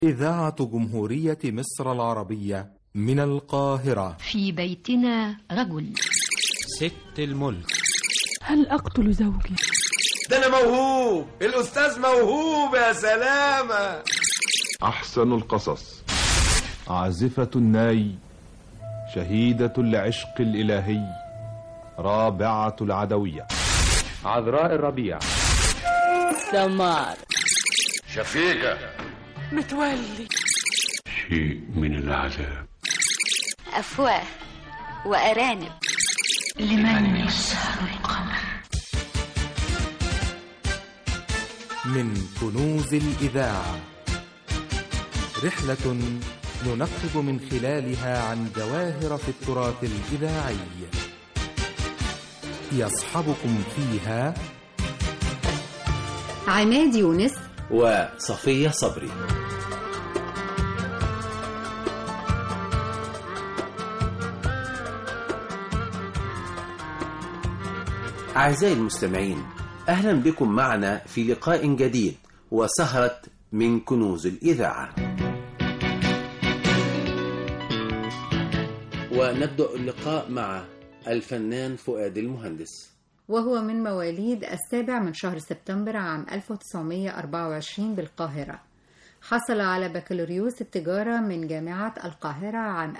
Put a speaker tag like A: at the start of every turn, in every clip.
A: إذاعة جمهورية مصر العربية من القاهرة
B: في بيتنا رجل
C: ست الملك
D: هل أقتل زوجي؟
E: ده أنا موهوب الأستاذ موهوب يا سلامة
F: أحسن القصص عازفة الناي شهيدة العشق الإلهي رابعة العدوية
G: عذراء الربيع
H: سمار
E: شفيقة
D: متولي
I: شيء من العذاب
J: أفواه وأرانب
B: لمن يسهر القمر
A: من كنوز الإذاعة رحلة ننقب من خلالها عن جواهر في التراث الإذاعي يصحبكم فيها
K: عماد يونس
L: وصفية صبري أعزائي المستمعين أهلا بكم معنا في لقاء جديد وسهرة من كنوز الإذاعة ونبدأ اللقاء مع الفنان فؤاد المهندس
K: وهو من مواليد السابع من شهر سبتمبر عام 1924 بالقاهرة حصل على بكالوريوس التجارة من جامعة القاهرة عام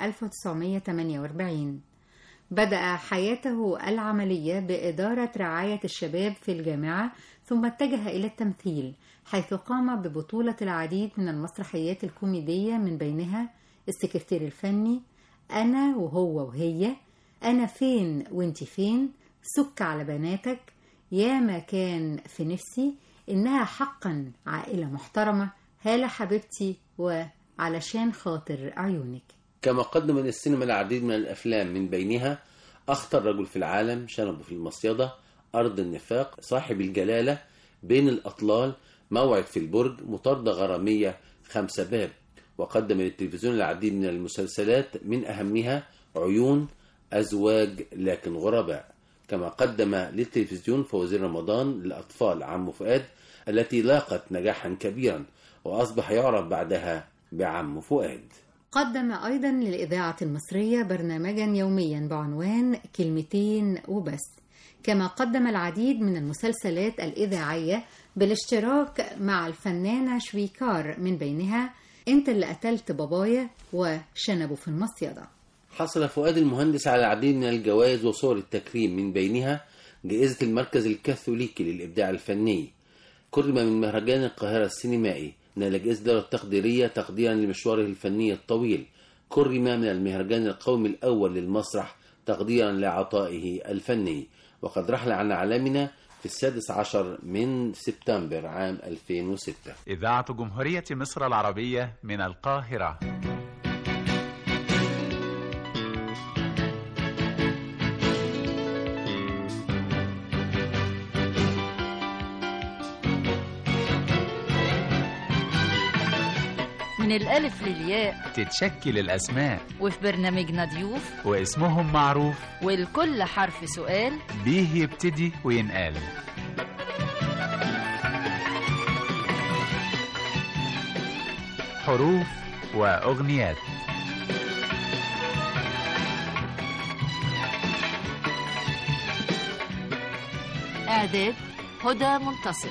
K: 1948 بدأ حياته العملية بإدارة رعاية الشباب في الجامعة ثم اتجه إلى التمثيل حيث قام ببطولة العديد من المسرحيات الكوميدية من بينها السكرتير الفني أنا وهو وهي أنا فين وانت فين سك على بناتك يا ما كان في نفسي إنها حقا عائلة محترمة هالة حبيبتي وعلشان خاطر عيونك
L: كما قدم للسينما العديد من الأفلام من بينها أخطر رجل في العالم شنبه في المصيدة أرض النفاق صاحب الجلالة بين الأطلال موعد في البرج مطاردة غرامية خمسة باب وقدم للتلفزيون العديد من المسلسلات من أهمها عيون أزواج لكن غرباء كما قدم للتلفزيون فوزير رمضان للأطفال عم فؤاد التي لاقت نجاحا كبيرا وأصبح يعرف بعدها بعم فؤاد
K: قدم أيضا للإذاعة المصرية برنامجا يوميا بعنوان كلمتين وبس كما قدم العديد من المسلسلات الإذاعية بالاشتراك مع الفنانة شويكار من بينها انت اللي قتلت بابايا وشنبه في المصيدة
L: حصل فؤاد المهندس على العديد من الجوائز وصور التكريم من بينها جائزة المركز الكاثوليكي للإبداع الفني كرم من مهرجان القاهرة السينمائي نال جائزة الدولة التقديرية تقديرا لمشواره الفني الطويل كرم من المهرجان القومي الأول للمسرح تقديرا لعطائه الفني وقد رحل عن عالمنا في السادس عشر من سبتمبر عام 2006
M: إذاعة جمهورية مصر العربية من القاهرة
B: من الألف للياء
M: تتشكل الأسماء
B: وفي برنامجنا ضيوف
M: واسمهم معروف
B: والكل حرف سؤال
M: بيه يبتدي وينقال حروف وأغنيات
B: إعداد هدى منتصر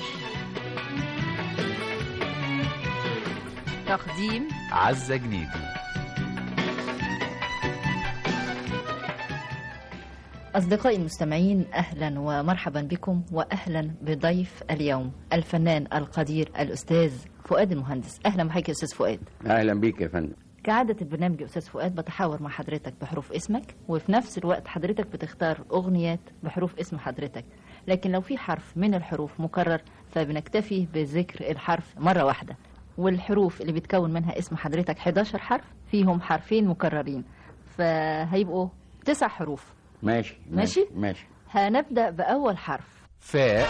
B: تقديم
M: عزة جنيدي
N: أصدقائي المستمعين أهلا ومرحبا بكم وأهلا بضيف اليوم الفنان القدير الأستاذ فؤاد المهندس أهلا بحضرتك يا أستاذ فؤاد
O: أهلا بيك يا فندم
N: كعادة البرنامج يا أستاذ فؤاد بتحاور مع حضرتك بحروف اسمك وفي نفس الوقت حضرتك بتختار أغنيات بحروف اسم حضرتك لكن لو في حرف من الحروف مكرر فبنكتفي بذكر الحرف مرة واحدة والحروف اللي بتكون منها اسم حضرتك 11 حرف فيهم حرفين مكررين فهيبقوا تسع حروف
O: ماشي
N: ماشي
O: ماشي
N: هنبدأ بأول حرف
M: فاء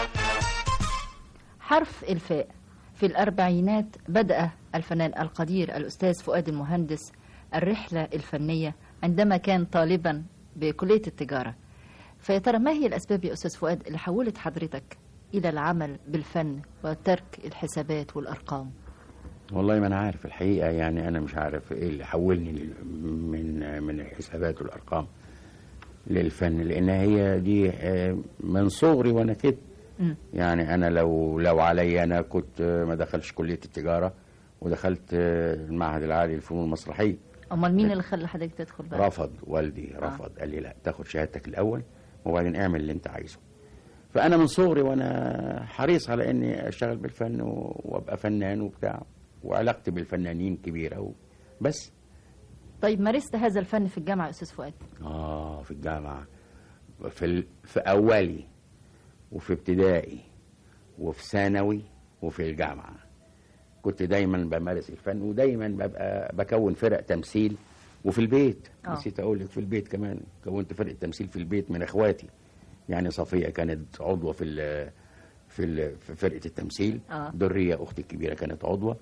N: حرف الفاء في الأربعينات بدأ الفنان القدير الأستاذ فؤاد المهندس الرحلة الفنية عندما كان طالبا بكلية التجارة فيا ترى ما هي الأسباب يا أستاذ فؤاد اللي حولت حضرتك إلى العمل بالفن وترك الحسابات والأرقام
O: والله ما انا عارف الحقيقه يعني انا مش عارف ايه اللي حولني لل- من من الحسابات والارقام للفن لان هي دي آه، من صغري وانا كده
N: مم.
O: يعني انا لو لو عليا انا كنت آه، ما دخلتش كليه التجاره ودخلت آه، المعهد العالي للفنون المسرحيه
N: امال مين اللي خلى حضرتك تدخل بقى
O: رفض والدي رفض قال لي لا تاخد شهادتك الاول وبعدين اعمل اللي انت عايزه فانا من صغري وانا حريص على اني اشتغل بالفن و- وابقى فنان وبتاع وعلاقتي بالفنانين كبيره و... بس
N: طيب مارست هذا الفن في الجامعه يا استاذ فؤاد
O: اه في الجامعه في ال... في اولي وفي ابتدائي وفي ثانوي وفي الجامعه كنت دايما بمارس الفن ودايما ببقى بكون فرق تمثيل وفي البيت
N: آه.
O: نسيت اقول لك في البيت كمان كونت فرقه تمثيل في البيت من اخواتي يعني صفيه كانت عضوه في ال في ال في فرقه التمثيل
N: آه.
O: دريه اختي الكبيره كانت عضوه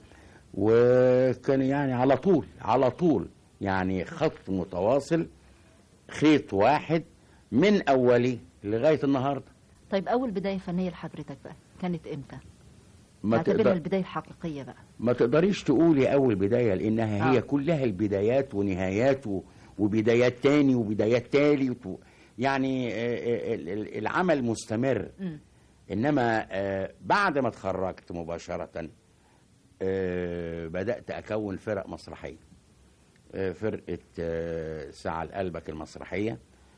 O: وكان يعني على طول على طول يعني خط متواصل خيط واحد من اولي لغايه النهارده
N: طيب اول بدايه فنيه لحضرتك بقى كانت امتى
O: ما
N: اعتبرها
O: تقدر
N: البدايه الحقيقيه بقى
O: ما تقدري تقولي اول بدايه لانها
N: آه.
O: هي كلها البدايات ونهايات و... وبدايات تاني وبدايات تالت و... يعني آه، آه، ال- ال- العمل مستمر
N: مم.
O: انما آه، بعد ما اتخرجت مباشره آه، بدات اكون فرق مسرحيه آه، فرقه آه، ساعه لقلبك المسرحيه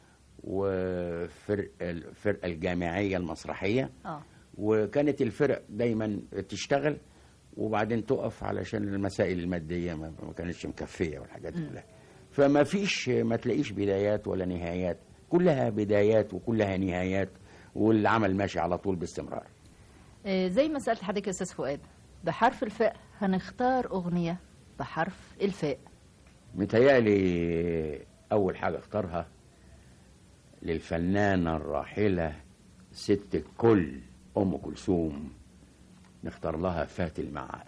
O: وفرقه الفرقه الجامعيه المسرحيه
N: اه
O: وكانت الفرق دايما تشتغل وبعدين تقف علشان المسائل الماديه ما ما كانتش مكفيه والحاجات دي
N: مم.
O: كلها فما فيش ما تلاقيش بدايات ولا نهايات كلها بدايات وكلها نهايات والعمل ماشي على طول باستمرار
N: آه، زي ما سالت حضرتك يا استاذ فؤاد بحرف الفاء هنختار اغنيه بحرف الفاء
O: متهيألي أول حاجة اختارها للفنانة الراحلة ست الكل أم كلثوم نختار لها فات الميعاد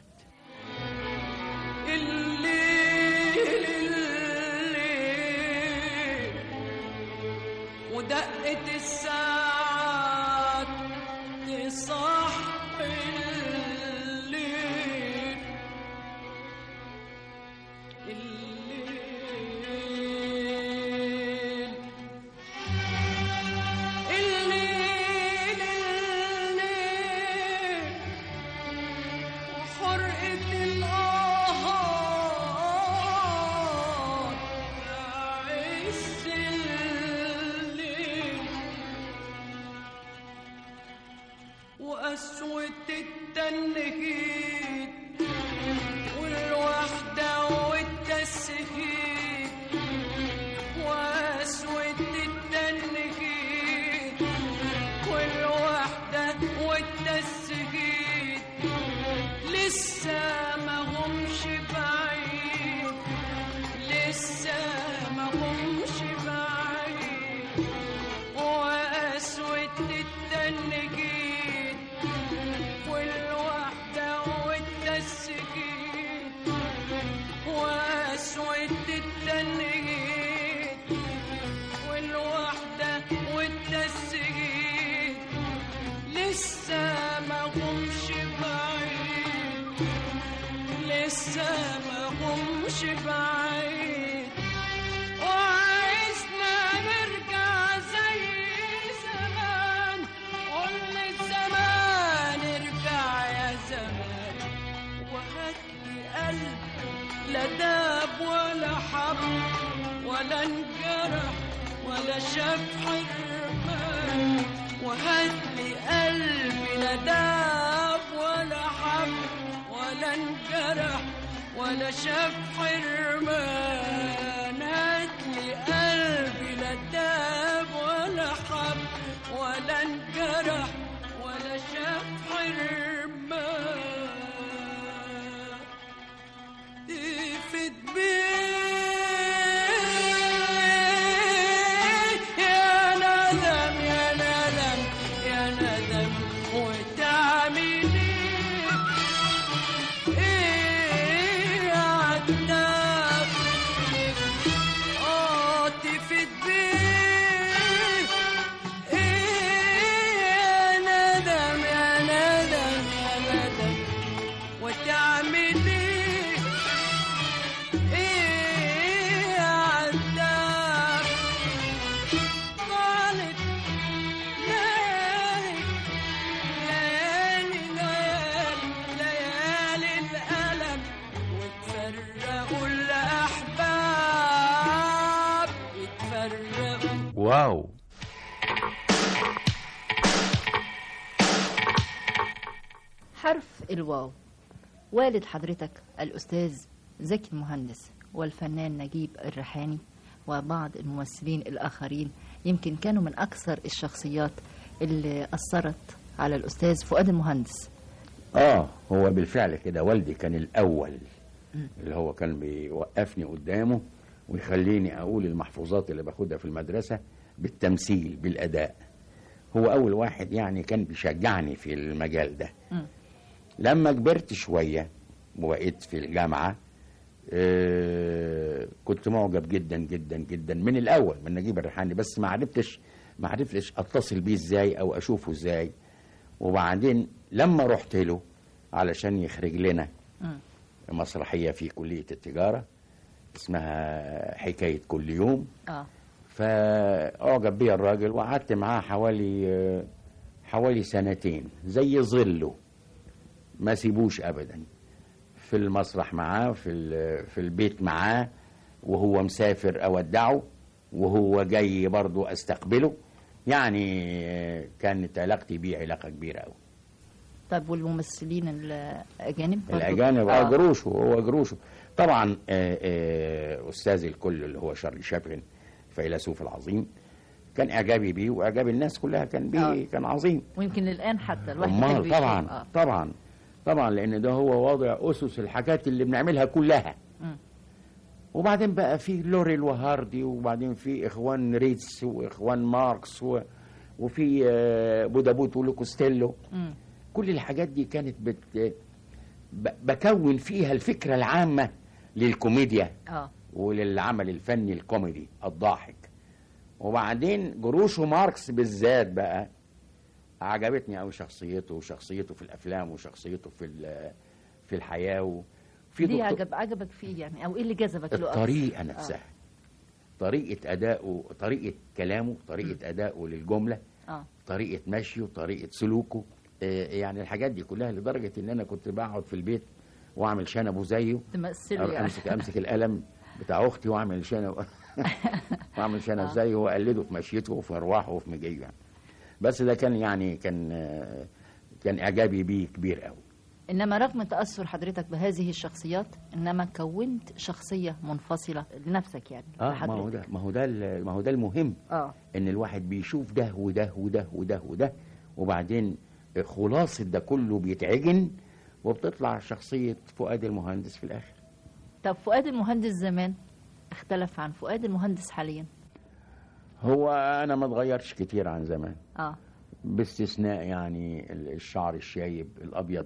D: الليل الليل ودقة الساعات تصحي الليل الليل الليل الليل وحرقة القهار عز الليل وقسوة التنهيد والوحدة والتسهيد وقسوة التنهيد والوحدة والتسهيد لسه ما همش بعيد لسه ما همش بعيد وقسوة التنجيد والوحدة والتسجيل وقسوة التنجيد والوحدة والتسجيل لسه ما همش بعيد لسه ما همش بعيد وعايزنا نرجع زي زمان قول الزمان ارجع يا زمان وهاتلي قلب لا داب ولا حب ولا انجرح ولا شاف حرمان وهاتلي قلبي لا داب ولا حب ولا انجرح ولا شاف حرمان هاتلي قلبي لا داب ولا حب ولا انجرح ولا شاف حرمان تفت بيه يا ندم يا ندم يا ندم وتعملي ايه يا عتاب اه تفت بيه ايه يا
M: الواو
N: حرف الواو والد حضرتك الأستاذ زكي المهندس والفنان نجيب الريحاني وبعض الممثلين الآخرين يمكن كانوا من أكثر الشخصيات اللي أثرت على الأستاذ فؤاد المهندس
O: اه هو بالفعل كده والدي كان الاول اللي هو كان بيوقفني قدامه ويخليني اقول المحفوظات اللي باخدها في المدرسه بالتمثيل بالاداء هو اول واحد يعني كان بيشجعني في المجال ده لما كبرت شويه وبقيت في الجامعه آه كنت معجب جدا جدا جدا من الاول من نجيب الريحاني بس ما عرفتش ما عرفتش اتصل بيه ازاي او اشوفه ازاي وبعدين لما رحت له علشان يخرج لنا مسرحيه في كليه التجاره اسمها حكايه كل يوم
N: اه
O: فاعجب بيا الراجل وقعدت معاه حوالي آه، حوالي سنتين زي ظله ما سيبوش ابدا في المسرح معاه في ال- في البيت معاه وهو مسافر اودعه وهو جاي برضه استقبله يعني آه، كانت علاقتي بيه علاقه كبيره قوي
N: طب والممثلين الأجانب برضو؟
O: الاجانب
N: آه.
O: اه جروشه هو جروشه طبعا آه، آه، استاذ الكل اللي هو شارلي شابلن الفيلسوف العظيم كان اعجابي بيه واعجاب الناس كلها كان بيه
N: آه.
O: كان عظيم
N: ويمكن الآن حتى الواحد يحب
O: امال
N: يشوف.
O: طبعا
N: آه.
O: طبعا طبعا لان ده هو واضع اسس الحاجات اللي بنعملها كلها
N: مم.
O: وبعدين بقى في لوريل وهاردي وبعدين في اخوان ريتس واخوان ماركس و... وفي آه، بودابوت ولوكوستيلو
N: مم.
O: كل الحاجات دي كانت بت... ب... بكون فيها الفكرة العامة للكوميديا
N: اه
O: وللعمل الفني الكوميدي الضاحك وبعدين جروشو ماركس بالذات بقى عجبتني قوي شخصيته وشخصيته في الافلام وشخصيته في ال- في الحياه وفي
N: دي
O: دكتور-
N: عجب عجبك فيه يعني او ايه اللي جذبك له أكتر؟
O: الطريقه نفسها طريقه ادائه طريقه كلامه طريقه ادائه للجمله
N: اه
O: طريقه مشيه طريقه سلوكه آه، يعني الحاجات دي كلها لدرجه ان انا كنت بقعد في البيت واعمل شنبه زيه
N: تمثله
O: أروح
N: يعني
O: امسك امسك القلم بتاع اختي واعمل شنب واعمل شنب زيه واقلده في مشيته وفي ارواحه وفي مجيه يعني. بس ده كان يعني كان آه، كان اعجابي بيه كبير قوي
N: انما رغم تاثر حضرتك بهذه الشخصيات انما كونت شخصيه منفصله لنفسك يعني
O: اه ما
N: لحضرتك.
O: هو ده ما هو ده ال- ما هو ده المهم
N: اه
O: ان الواحد بيشوف ده وده وده وده وده وبعدين خلاصه ده كله بيتعجن وبتطلع شخصيه فؤاد المهندس في الاخر
N: طب فؤاد المهندس زمان اختلف عن فؤاد المهندس حاليا
O: هو انا ما اتغيرش كتير عن زمان
N: اه
O: باستثناء يعني ال- الشعر الشايب الابيض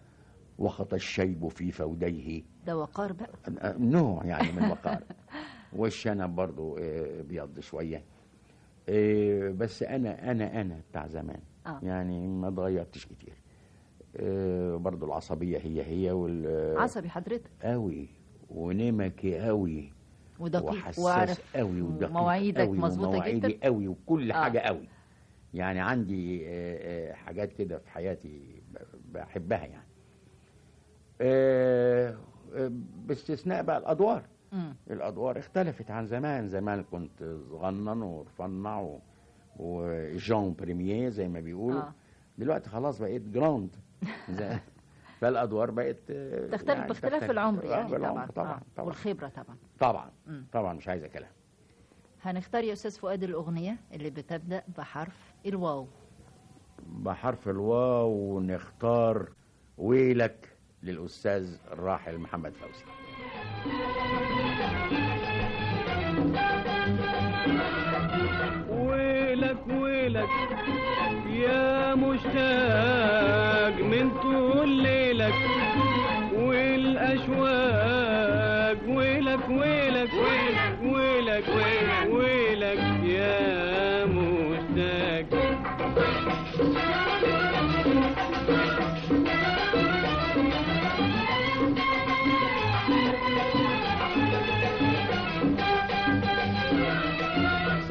O: وخط الشيب في فوديه
N: ده وقار بقى
O: آه، نوع يعني من الوقار والشنب برضو آه، ابيض شويه آه، بس انا انا انا بتاع زمان
N: آه.
O: يعني ما اتغيرتش كتير آه، برضو العصبيه هي هي وال
N: عصبي حضرتك
O: قوي ونمكي قوي
N: ودقيق
O: وحساس
N: وعارف
O: قوي ودقيق
N: مواعيدك
O: قوي
N: مظبوطة
O: ومواعيدي
N: جدا.
O: قوي وكل
N: آه.
O: حاجه قوي يعني عندي آه، آه، حاجات كده في حياتي ب- بحبها يعني آه، آه، باستثناء بقى الادوار
N: مم.
O: الادوار اختلفت عن زمان زمان كنت صغنن ورفنع و- وجون بريمير زي ما بيقولوا
N: آه.
O: دلوقتي خلاص بقيت جراند زي- فالادوار بقت آه،
N: تختلف
O: يعني
N: باختلاف
O: تختلف.
N: العمر
O: آه،
N: يعني
O: بالعمر
N: طبعا
O: طبعا
N: آه.
O: طبعا
N: والخبره طبعا
O: طبعا
N: مم.
O: طبعا مش عايزه كلام
N: هنختار يا استاذ فؤاد الاغنيه اللي بتبدا بحرف الواو
O: بحرف الواو نختار ويلك للأستاذ الراحل محمد فوزي
D: ويلك ويلك يا مشتاق من طول ليلك والأشواق ويلك ويلك ويلك ويلك ويلك, ويلك يا مشتاق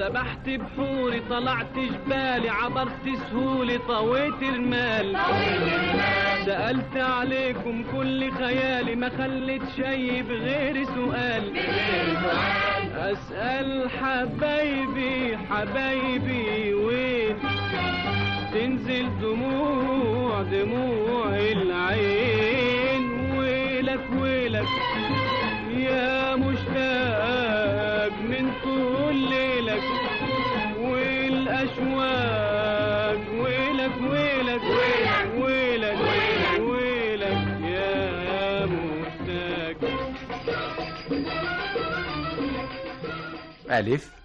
D: سبحت بحوري طلعت جبالي عبرت سهولي طويت المال سألت عليكم كل خيالي ما خليت شي بغير سؤال أسأل حبايبي حبايبي وين تنزل دموع دموع العين ويلك ويلك يا مشتاق من طول ليلك والأشواق ويلك ويلك ويلك ويلك ويلك يا مشتاق
O: ألف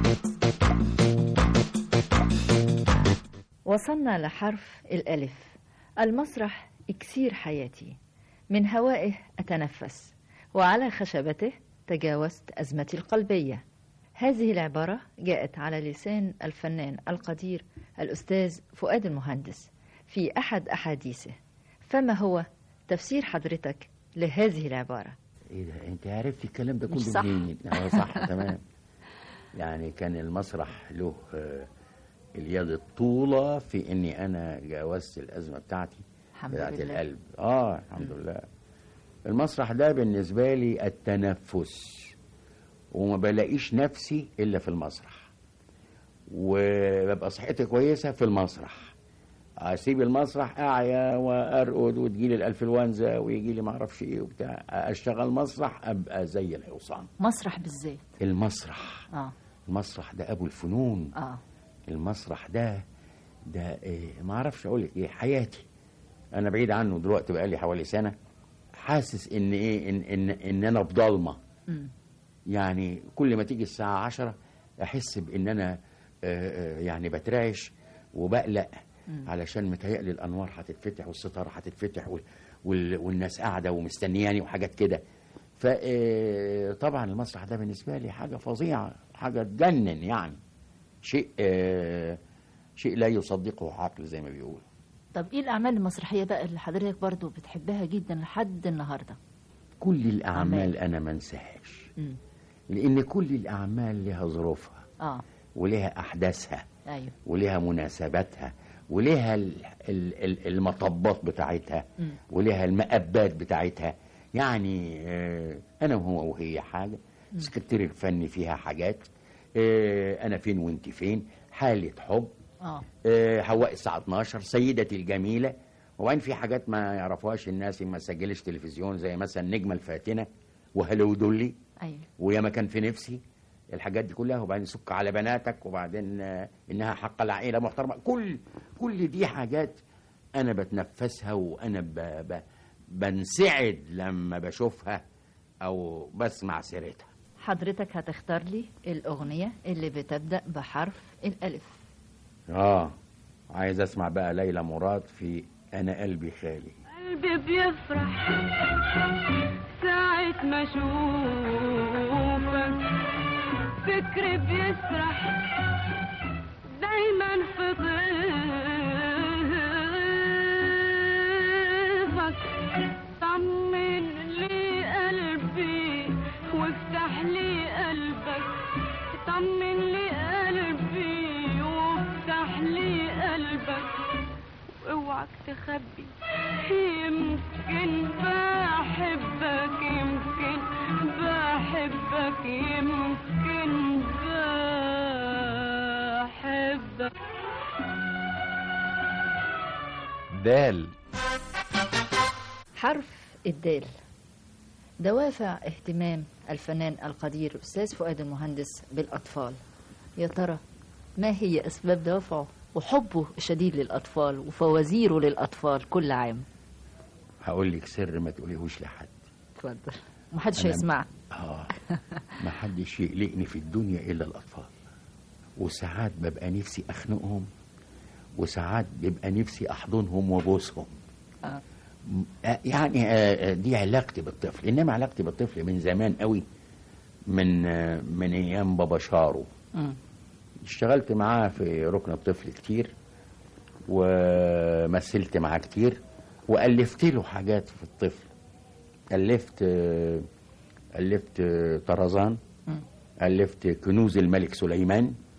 N: وصلنا لحرف الألف المسرح إكسير حياتي من هوائه أتنفس وعلى خشبته تجاوزت أزمتي القلبية هذه العبارة جاءت على لسان الفنان القدير الأستاذ فؤاد المهندس في أحد أحاديثه فما هو تفسير حضرتك لهذه العبارة
O: ايه ده انت عرفت الكلام ده
N: مش
O: كله
N: صح.
O: منين اه صح تمام يعني كان المسرح له آه، اليد الطولة في اني انا جاوزت الازمة بتاعتي
N: الحمد
O: بتاعت
N: لله.
O: القلب اه الحمد لله المسرح ده بالنسبة لي التنفس وما بلاقيش نفسي الا في المسرح وببقى صحتي كويسة في المسرح اسيب المسرح اعيا وارقد وتجيلي الانفلونزا ويجي لي معرفش ايه وبتاع اشتغل مسرح ابقى زي الحصان
N: مسرح بالذات
O: المسرح
N: اه
O: المسرح ده ابو الفنون
N: اه
O: المسرح ده ده إيه ما اعرفش اقول لك ايه حياتي انا بعيد عنه دلوقتي بقالي حوالي سنه حاسس ان ايه ان ان, إن انا في ضلمه
N: مم.
O: يعني كل ما تيجي الساعه عشرة احس بان انا آه، آه، يعني بترعش وبقلق
N: مم.
O: علشان متهيألي الانوار هتتفتح والستاره هتتفتح وال- وال- والناس قاعده ومستنياني وحاجات كده فطبعا المسرح ده بالنسبه لي حاجه فظيعه حاجه تجنن يعني شيء آه، شيء لا يصدقه عقل زي ما بيقول
N: طب ايه الاعمال المسرحيه بقى اللي حضرتك برضو بتحبها جدا لحد النهارده
O: كل الاعمال
N: أعمال.
O: انا ما انساهاش
N: مم.
O: لان كل الاعمال لها ظروفها
N: اه
O: ولها احداثها
N: ايوه
O: ولها مناسباتها ولها ال- ال- ال- المطبات بتاعتها
N: مم.
O: ولها المقبات بتاعتها يعني آه، انا وهو وهي حاجه السكرتير الفني فيها حاجات آه، انا فين وانت فين حاله حب
N: اه
O: آه، حواء الساعه 12 سيدتي الجميله وبعدين في حاجات ما يعرفوهاش الناس اللي ما سجلش تلفزيون زي مثلا نجمه الفاتنه وهلو دولي
N: ايوه
O: ويا ما كان في نفسي الحاجات دي كلها وبعدين سك على بناتك وبعدين آه، انها حق العائله محترمه كل كل دي حاجات انا بتنفسها وانا ب ب بنسعد لما بشوفها او بسمع سيرتها
N: حضرتك هتختار لي الاغنيه اللي بتبدا بحرف الالف
O: اه عايز اسمع بقى ليلى مراد في انا قلبي خالي
P: قلبي بيفرح ساعة ما اشوفك فكري بيسرح دايما في ضيفك طمن لي قلبي وافتح لي قلبك طمن لي قلبي وافتح لي قلبك اوعك تخبي يمكن بحبك يمكن بحبك يمكن بحبك
M: دال
N: حرف الدال دوافع اهتمام الفنان القدير أستاذ فؤاد المهندس بالأطفال يا ترى ما هي أسباب دوافعه وحبه الشديد للأطفال وفوازيره للأطفال كل عام
O: هقول لك سر ما تقوليهوش لحد
N: اتفضل محدش
O: أنا-
N: هيسمعك
O: اه ما حدش يقلقني في الدنيا الا الاطفال وساعات ببقى نفسي اخنقهم وساعات بيبقى نفسي احضنهم وابوسهم
N: آه.
O: م- آه، يعني آه، آه، دي علاقتي بالطفل انما علاقتي بالطفل من زمان قوي من آه، من ايام بابا شارو
N: مم.
O: اشتغلت معاه في ركن الطفل كتير ومثلت معاه كتير والفت له حاجات في الطفل الفت الفت طرزان
N: مم.
O: الفت كنوز الملك سليمان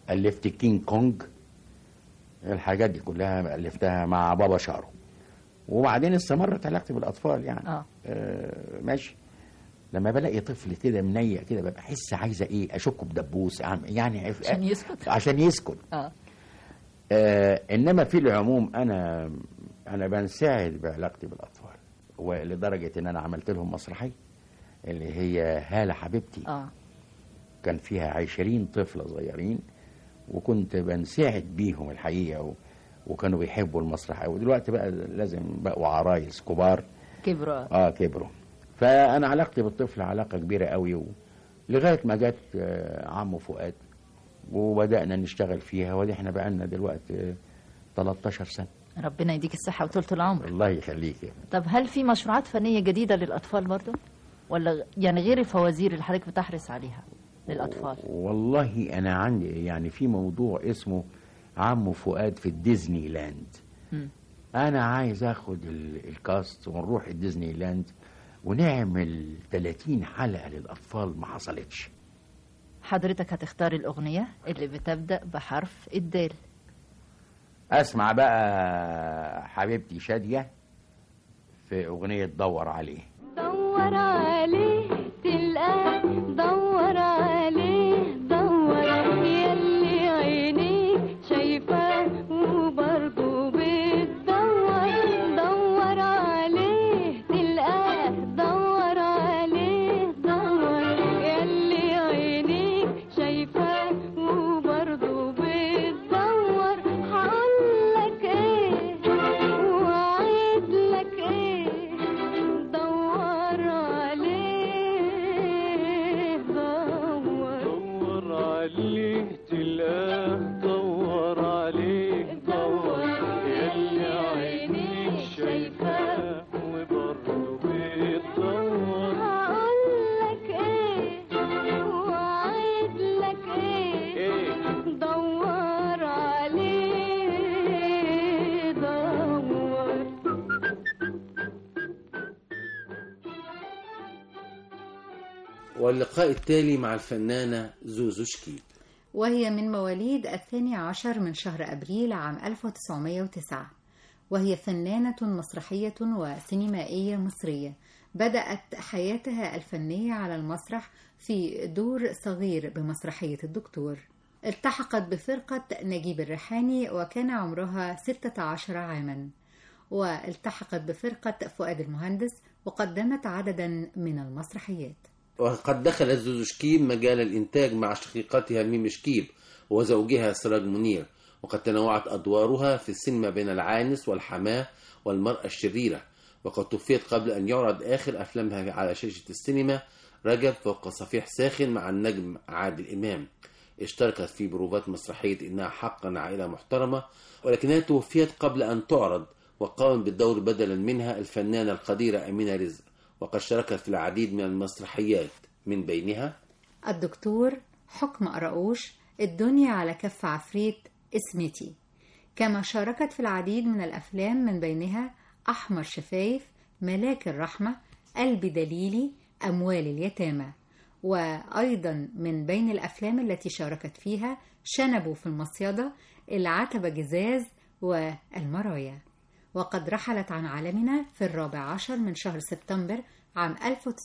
O: الفت كينج كونج الحاجات دي كلها الفتها مع بابا شارو وبعدين استمرت علاقتي بالاطفال يعني
N: اه
O: آه ماشي لما بلاقي طفل كده منيع كده ببقى احس عايزه ايه اشكه بدبوس أعمل- يعني
N: عشان يسكت
O: عشان يسكت
N: اه
O: آه انما في العموم انا انا بنساعد بعلاقتي بالاطفال ولدرجه ان انا عملت لهم مسرحيه اللي هي هاله حبيبتي
N: اه
O: كان فيها عشرين طفلة صغيرين وكنت بنساعد بيهم الحقيقة و... وكانوا بيحبوا المسرح أوي دلوقتي بقى لازم بقوا عرايس كبار
N: كبرى
O: اه كبروا فأنا علاقتي بالطفل علاقة كبيرة قوي و... لغاية ما جت آه، عمه فؤاد وبدأنا نشتغل فيها ودي احنا بقالنا دلوقتي آه، 13 سنة
N: ربنا يديك الصحة وطولة العمر
O: الله يخليك
N: طب هل في مشروعات فنية جديدة للأطفال برضو؟ ولا يعني غير الفوازير اللي حضرتك بتحرص عليها للأطفال؟
O: والله انا عندي يعني في موضوع اسمه عمه فؤاد في الديزني لاند
N: مم.
O: انا عايز اخد ال- الكاست ونروح الديزني لاند ونعمل 30 حلقة للاطفال ما حصلتش
N: حضرتك هتختار الأغنية اللي بتبدأ بحرف الدال
O: اسمع بقى حبيبتي شادية في اغنية دور عليه
P: دور عليه تلقاه دور عليه دور يلي عينيك شايفاه وبرضه بتدور دور عليه تلقاه دور عليه دور يلي عينيك شايفاه وبرضه بتدور هقولك ايه وعيدلك ايه دور عليه دور
D: دور عليه تلقاه دور عليه دور يلي عينيك شايفاه وبرضه بتدور
P: هقولك ايه وعيدلك ايه دور عليه دور
L: واللقاء التالي مع الفنانة زوزو شكيب
K: وهي من مواليد الثاني عشر من شهر أبريل عام 1909 وهي فنانة مسرحية وسينمائية مصرية بدأت حياتها الفنية على المسرح في دور صغير بمسرحية الدكتور التحقت بفرقة نجيب الريحاني وكان عمرها 16 عاما والتحقت بفرقة فؤاد المهندس وقدمت عددا من المسرحيات
L: وقد دخلت زوزو شكيب مجال الإنتاج مع شقيقتها ميم شكيب وزوجها سراج منير وقد تنوعت أدوارها في السينما بين العانس والحماة والمرأة الشريرة وقد توفيت قبل أن يعرض آخر أفلامها على شاشة السينما رجب فوق صفيح ساخن مع النجم عادل إمام اشتركت في بروفات مسرحية إنها حقا عائلة محترمة ولكنها توفيت قبل أن تعرض وقام بالدور بدلا منها الفنانة القديرة أمينة رزق وقد شاركت في العديد من المسرحيات من بينها
K: الدكتور حكم قراقوش الدنيا على كف عفريت اسمتي كما شاركت في العديد من الأفلام من بينها أحمر شفايف ملاك الرحمة قلبي دليلي أموال اليتامى وأيضا من بين الأفلام التي شاركت فيها شنبوا في المصيدة العتبة جزاز والمرايا وقد رحلت عن عالمنا في الرابع عشر من شهر سبتمبر عام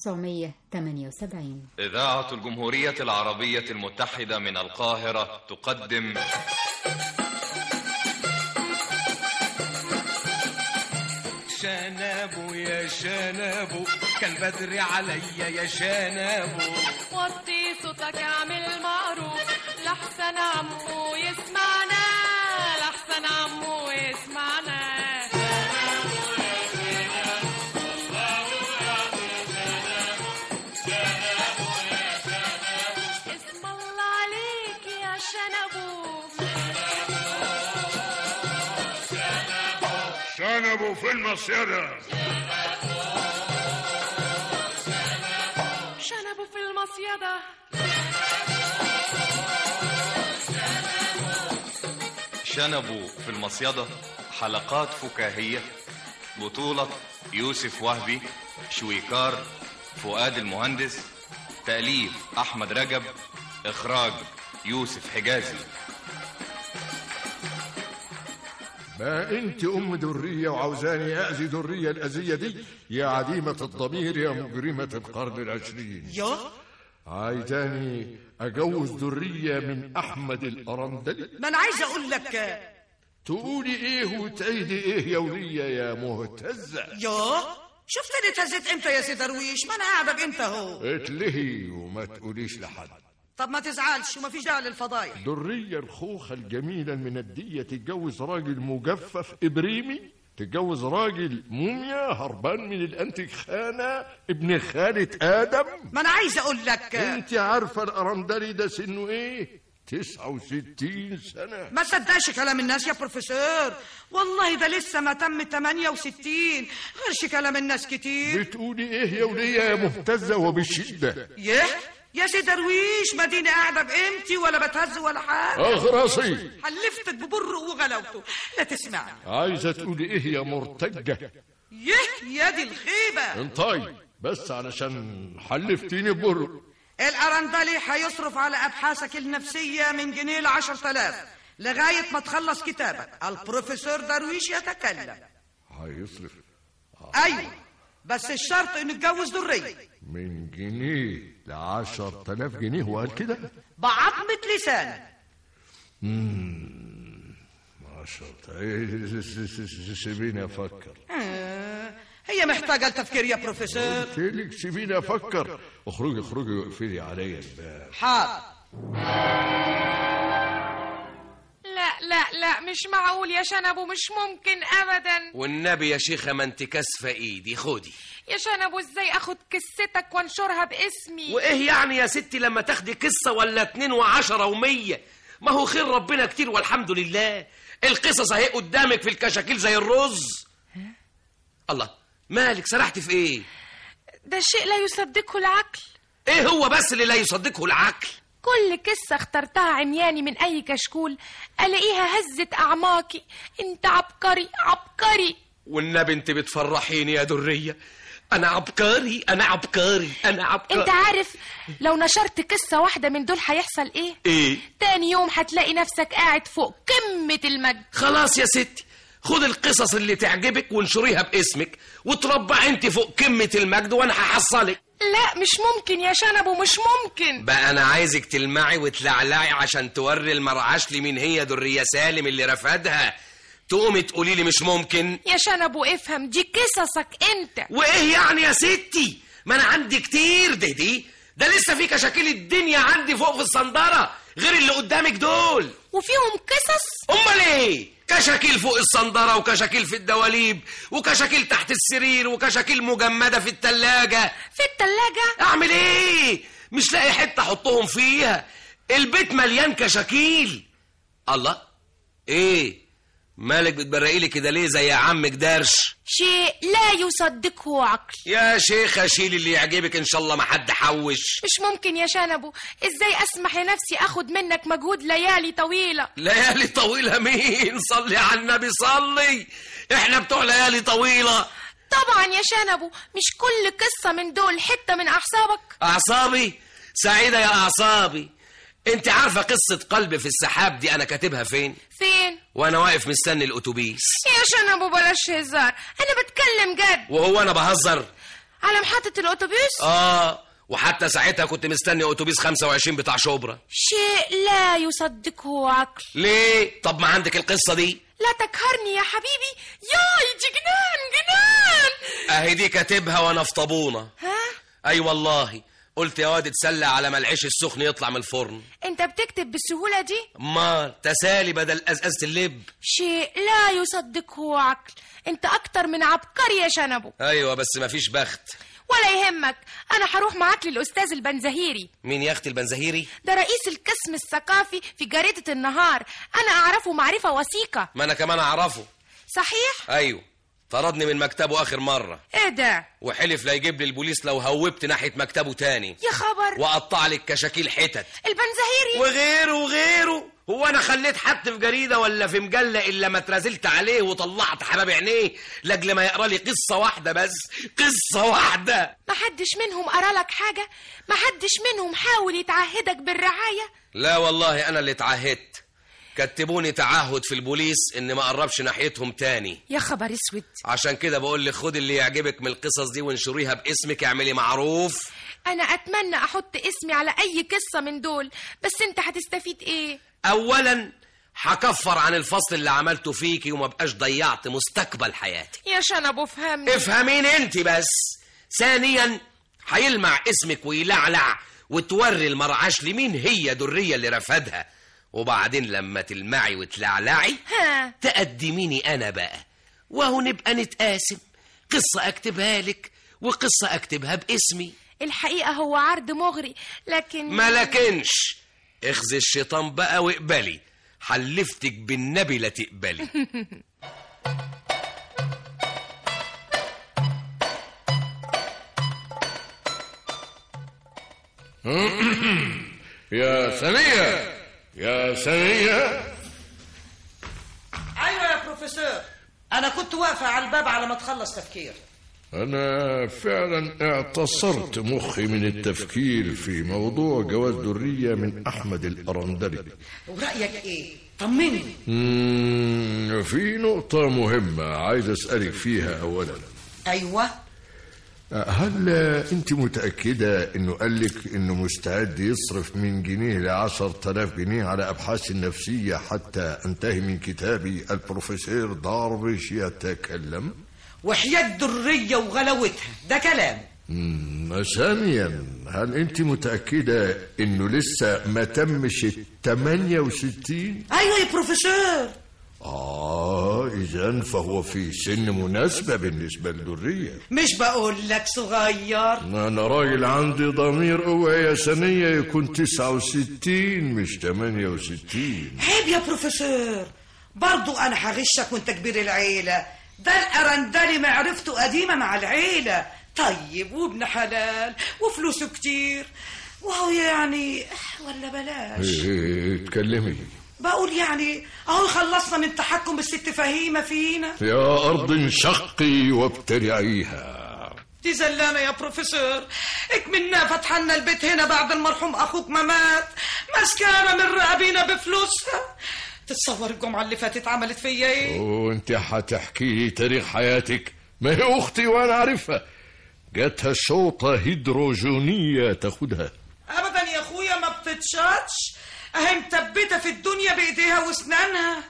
K: 1978
Q: إذاعة الجمهورية العربية المتحدة من القاهرة تقدم
D: شنابو يا شنابو كان بدري عليا يا شنابو
P: وطي صوتك اعمل معروف لحسن عمو يسمعنا لحسن عمو يسمعنا اسم الله عليك يا شنبو
I: شنبوا في المصيدة
P: شنبو في المصيدة
Q: شنبوا في المصيدة حلقات فكاهية بطولة يوسف وهبي شويكار فؤاد المهندس تأليف أحمد رجب إخراج يوسف حجازي
R: ما انت ام درية وعاوزاني اذي درية الاذية دي يا عديمة الضمير يا مجرمة القرن العشرين
S: يو
R: عايزاني اجوز درية من احمد الارندلي
S: ما انا عايز اقول لك
R: تقولي ايه وتعيدي ايه يا ولية يا مهتزة
S: يو شفتني اتهزيت امتى يا سي درويش ما انا قاعده بامتى اهو
R: اتلهي وما تقوليش لحد
S: طب ما تزعلش وما فيش داعي للفضايح
R: درية الخوخة الجميلة المندية تتجوز راجل مجفف إبريمي تتجوز راجل موميا هربان من الأنتك خانة ابن خالة آدم
S: ما انا عايز اقول لك
R: انت عارفة الأرندلي ده سنه ايه؟ تسعة وستين سنة
S: ما صدقش كلام الناس يا بروفيسور والله ده لسه ما تم 68 غيرش كلام الناس كتير
R: بتقولي ايه يا ولية يا مهتزة وبالشدة
S: يه يا سي درويش ما ديني قاعده بقيمتي ولا بتهز ولا حاجه
R: أغرصي
S: حلفتك ببر وغلاوته لا تسمعني
R: عايزة تقولي ايه يا مرتجة
S: يه يا دي الخيبه
R: انطي بس علشان حلفتيني ببر
S: الأرندلي هيصرف على أبحاثك النفسية من جنيه لعشر تلاف لغاية ما تخلص كتابك البروفيسور درويش يتكلم
R: هيصرف
S: أيوة بس الشرط إنه يتجوز درية
R: من جنيه لعشر تلاف جنيه هو قال كده
S: بعظمة لسانك
R: مم، عشر تلاف سيبيني أفكر
S: آه، هي محتاجة لتفكير يا بروفيسور
R: قلتلك سيبيني أفكر اخرجي اخرجي واقفلي عليا الباب
S: حاضر
P: لا لا لا مش معقول يا شنبو مش ممكن ابدا
E: والنبي يا شيخة ما انت كاسفة ايدي خدي
P: يا شنبو ازاي اخد قصتك وانشرها باسمي
E: وايه يعني يا ستي لما تاخدي قصة ولا اتنين وعشرة ومية ما هو خير ربنا كتير والحمد لله القصص اهي قدامك في الكشاكيل زي الرز الله مالك سرحت في ايه
P: ده شيء لا يصدقه العقل
E: ايه هو بس اللي لا يصدقه العقل
P: كل قصة اخترتها عمياني من أي كشكول ألاقيها هزت أعماقي أنت عبقري عبقري
E: والنبي انت بتفرحيني يا درية انا عبقري انا عبقري انا عبقري
P: أنت عارف لو نشرت قصة واحدة من دول هيحصل إيه؟
E: ايه
P: تاني يوم هتلاقي نفسك قاعد فوق قمة المجد
E: خلاص يا ستي خد القصص اللي تعجبك وانشريها باسمك وتربع انت فوق قمة المجد وانا هحصلك
P: لا مش ممكن يا شنبو مش ممكن
E: بقى انا عايزك تلمعي وتلعلعي عشان توري المرعاش لي مين هي درية سالم اللي رفدها تقومي تقولي لي مش ممكن
P: يا شنبو افهم دي قصصك أنت
E: وايه يعني يا ستي ما انا عندي كتير دي دي ده لسه في كشاكيل الدنيا عندي فوق في الصندارة غير اللي قدامك دول
P: وفيهم قصص
E: امال ايه كشاكيل فوق الصندارة وكشاكيل في الدواليب وكشاكيل تحت السرير وكشاكيل مجمدة في التلاجة
P: في التلاجة
E: اعمل ايه مش لاقي حتة احطهم فيها البيت مليان كشاكيل الله ايه مالك بتبرقي لي كده ليه زي يا عمك درش
P: شيء لا يصدقه عقل
E: يا شيخة شيل اللي يعجبك ان شاء الله ما حد حوش
P: مش ممكن يا شنبو ازاي اسمح لنفسي اخد منك مجهود ليالي طويلة
E: ليالي طويلة مين صلي على النبي صلي احنا بتوع ليالي طويلة
P: طبعا يا شنبو مش كل قصة من دول حتة من اعصابك
E: اعصابي سعيدة يا اعصابي انت عارفة قصة قلب في السحاب دي انا كاتبها فين
P: فين
E: وانا واقف مستني الاتوبيس
P: يا شنبو بلاش هزار انا بتكلم جد
E: وهو انا بهزر
P: على محطة الاتوبيس
E: اه وحتى ساعتها كنت مستني اتوبيس 25 بتاع شبرا
P: شيء لا يصدقه عقل
E: ليه طب ما عندك القصة دي
P: لا تقهرني يا حبيبي ياي دي جنان جنان
E: اهي دي كاتبها وانا في طابونة
P: ها
E: اي والله قلت يا واد اتسلى على ما العيش السخن يطلع من الفرن
P: انت بتكتب بالسهولة دي
E: ما تسالي بدل ازازة اللب
P: شيء لا يصدقه عقل انت اكتر من عبقري يا شنبو
E: ايوه بس مفيش بخت
P: ولا يهمك انا هروح معاك للاستاذ البنزهيري
E: مين يا اختي البنزهيري
P: ده رئيس القسم الثقافي في جريدة النهار انا اعرفه معرفة وثيقة
E: ما انا كمان اعرفه
P: صحيح
E: ايوه طردني من مكتبه اخر مرة
P: ايه ده
E: وحلف لا يجيب لي البوليس لو هوبت ناحية مكتبه تاني
P: يا خبر
E: وقطع لك كشاكيل حتت
P: البنزهيري
E: وغيره وغيره هو انا خليت حد في جريده ولا في مجله الا ما اترازلت عليه وطلعت حباب عينيه لاجل ما يقرا لي قصه واحده بس قصه واحده
P: ما حدش منهم قرا لك حاجة ما حدش منهم حاول يتعهدك بالرعاية
E: لا والله انا اللي اتعهدت كتبوني تعهد في البوليس ان ما اقربش ناحيتهم تاني
P: يا خبر اسود
E: عشان كده بقول لك خد اللي يعجبك من القصص دي وانشريها باسمك اعملي معروف
P: انا اتمنى احط اسمي على اي قصه من دول بس انت هتستفيد ايه
E: اولا هكفر عن الفصل اللي عملته فيكي وما بقاش ضيعت مستقبل حياتي
P: يا شنب افهمني
E: افهميني انت بس ثانيا هيلمع اسمك ويلعلع وتوري المرعاش لمين هي درية اللي رفدها وبعدين لما تلمعي وتلعلعي
P: ها
E: تقدميني انا بقى وهو نبقى نتقاسم قصة اكتبها لك وقصة اكتبها باسمي
P: الحقيقه هو عرض مغري لكن
E: ما لكنش اخذي الشيطان بقى واقبلي حلفتك بالنبي لا تقبلي
R: يا ثانية يا ثانية
S: ايوه يا بروفيسور انا كنت واقفه على الباب على ما تخلص تفكير
R: أنا فعلا اعتصرت مخي من التفكير في موضوع جواز درية من أحمد الأرندلي
S: ورايك ايه طمني
R: مم، في نقطة مهمة عايز أسألك فيها أولا
S: ايوه
R: هل أنت متأكدة أنه قال لك أنه مستعد يصرف من جنيه لعشر تلاف جنيه على أبحاث النفسية حتى أنتهي من كتابي البروفيسور دارويش يتكلم؟
S: وحياة درية وغلاوتها ده كلام
R: مم، ثانيا هل أنت متأكدة أنه لسه ما تمش ال 68
S: ايوه يا بروفيسور
R: آه إذا فهو في سن مناسبة بالنسبة للدرية
S: مش بقول لك صغير
R: أنا راجل عندي ضمير قوة يا سنية يكون 69 مش 68
S: عيب يا بروفيسور برضو انا هغشك وانت كبير العيلة ده الارندلي معرفته قديمة مع العيلة طيب وابن حلال وفلوسه كتير وهو يعني ولا بلاش
R: إيه اتكلمي
S: بقول يعني اهو خلصنا من تحكم الست فهيمة فينا
R: يا أرض انشقي وابتلعيها
S: دي زلانة يا بروفيسور اكملنا فتحنا البيت هنا بعد المرحوم اخوك ما مات مسكانة من رقابينا بفلوسها تتصور الجمعة اللي فاتت عملت فيا ايه
R: وانت هتحكي لي تاريخ حياتك ما هي أختي وأنا عارفها جاتها شوطة هيدروجينية تاخدها
S: ابدا يا اخويا ما بتتشطش اهي مثبته في الدنيا بايديها واسنانها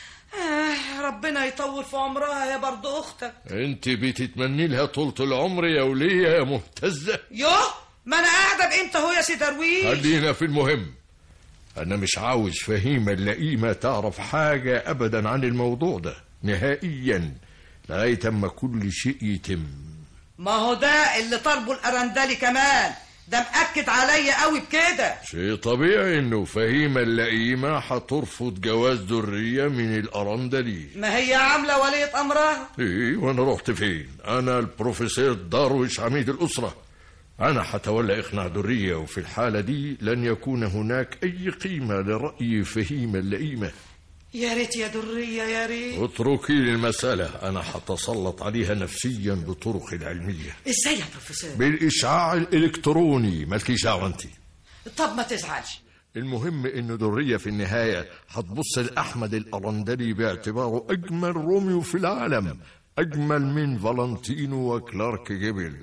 S: آه ربنا يطول في عمرها يا برضه اختك
R: انت بتتمني لها طولة العمر يا ولية يا مهتزة
S: يوه ما انا قاعده بامتى اهو يا سي درويش
R: خلينا في المهم أنا مش عاوز فهيمة اللئيمة تعرف حاجة أبدا عن الموضوع ده نهائيا لغاية أما كل شيء يتم
S: ما هو ده اللي طالبه الارندلي كمان ده مأكد عليا قوي بكده
R: شيء طبيعي إنه فهيمة اللئيمة هترفض جواز ذرية من الأرندلي
S: ما هي عامله وليه امرها
R: إيه وأنا رحت فين أنا البروفيسور دارويش عميد الأسرة أنا هتولى إقناع ذرية وفي الحالة دي لن يكون هناك أي قيمة لرأي فهيمة اللئيمة
S: يا ريت يا دريه يا ريت
R: اتركي لي المسألة أنا هتسلط عليها نفسيا بطرق العلمية
S: ازاي يا بروفيسور
R: بالإشعاع الإلكتروني مالكيش دعوة أنت
S: طب ما تزعلش
R: المهم إن درية في النهاية هتبص لأحمد الأرندلي باعتباره أجمل روميو في العالم أجمل من فالنتينو وكلارك جيبل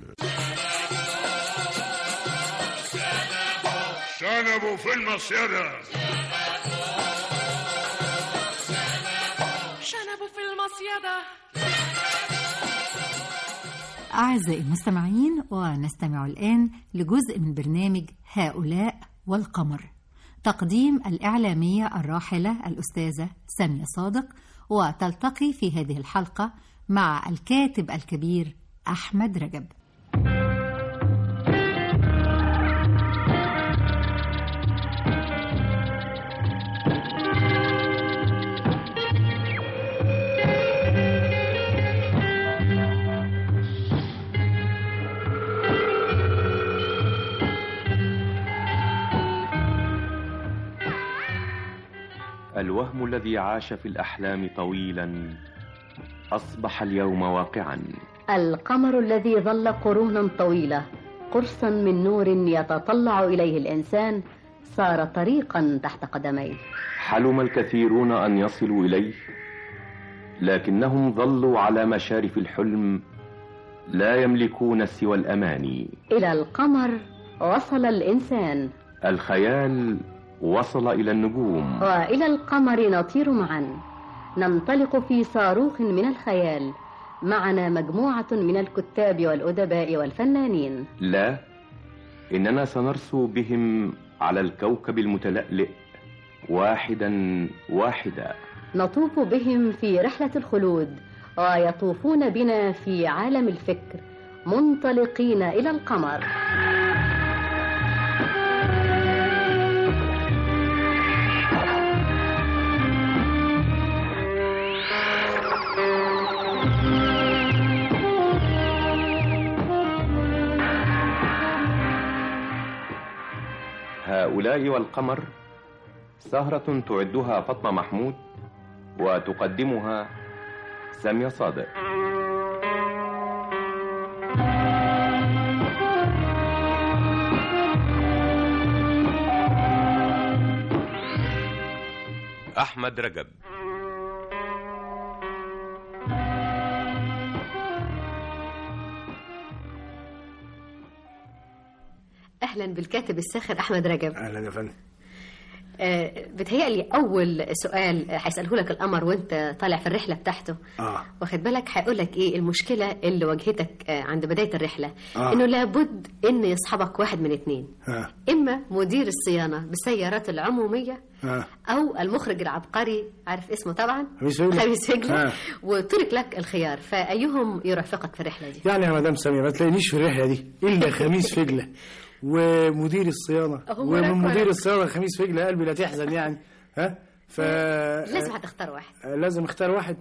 I: شنبوا في المصيدة
P: شنبوا في المصيدة
K: أعزائي المستمعين ونستمع الآن لجزء من برنامج هؤلاء والقمر تقديم الإعلامية الراحلة الأستاذة سامية صادق وتلتقي في هذه الحلقة مع الكاتب الكبير أحمد رجب
G: الوهم الذي عاش في الأحلام طويلا أصبح اليوم واقعا
H: القمر الذي ظل قرونا طويلة قرصا من نور يتطلع إليه الإنسان صار طريقا تحت قدميه
G: حلم الكثيرون أن يصلوا إليه لكنهم ظلوا على مشارف الحلم لا يملكون سوى الأماني
H: إلى القمر وصل الإنسان
G: الخيال وصل إلى النجوم
H: وإلى القمر نطير معا ننطلق في صاروخ من الخيال معنا مجموعة من الكتاب والأدباء والفنانين
G: لا إننا سنرسو بهم على الكوكب المتلألئ واحدا واحدا
H: نطوف بهم في رحلة الخلود ويطوفون بنا في عالم الفكر منطلقين إلى القمر
G: هؤلاء والقمر سهرة تعدها فاطمة محمود وتقدمها سامية صادق
Q: أحمد رجب
T: اهلا بالكاتب الساخر احمد رجب
U: اهلا يا فندم
T: آه بتهيألي اول سؤال هيساله لك القمر وانت طالع في الرحله بتاعته
U: اه
T: واخد بالك هيقول لك ايه المشكله اللي واجهتك آه عند بدايه الرحله
U: آه.
T: انه لابد ان يصحبك واحد من اتنين
U: ها
T: اما مدير الصيانه بالسيارات العموميه
U: ها
T: او المخرج العبقري عارف اسمه طبعا
U: خميس فجلة.
T: خميس فجلة
U: ها.
T: وترك لك الخيار فايهم يرافقك في الرحله دي
U: يعني يا مدام سامية ما تلاقينيش في الرحلة دي إلا خميس فجلة ومدير الصيانة
T: أهو
U: ومن
T: وراك
U: مدير
T: وراك.
U: الصيانة خميس فجلة قلبي لا تحزن يعني ها ف
T: لازم هتختار واحد
U: لازم اختار واحد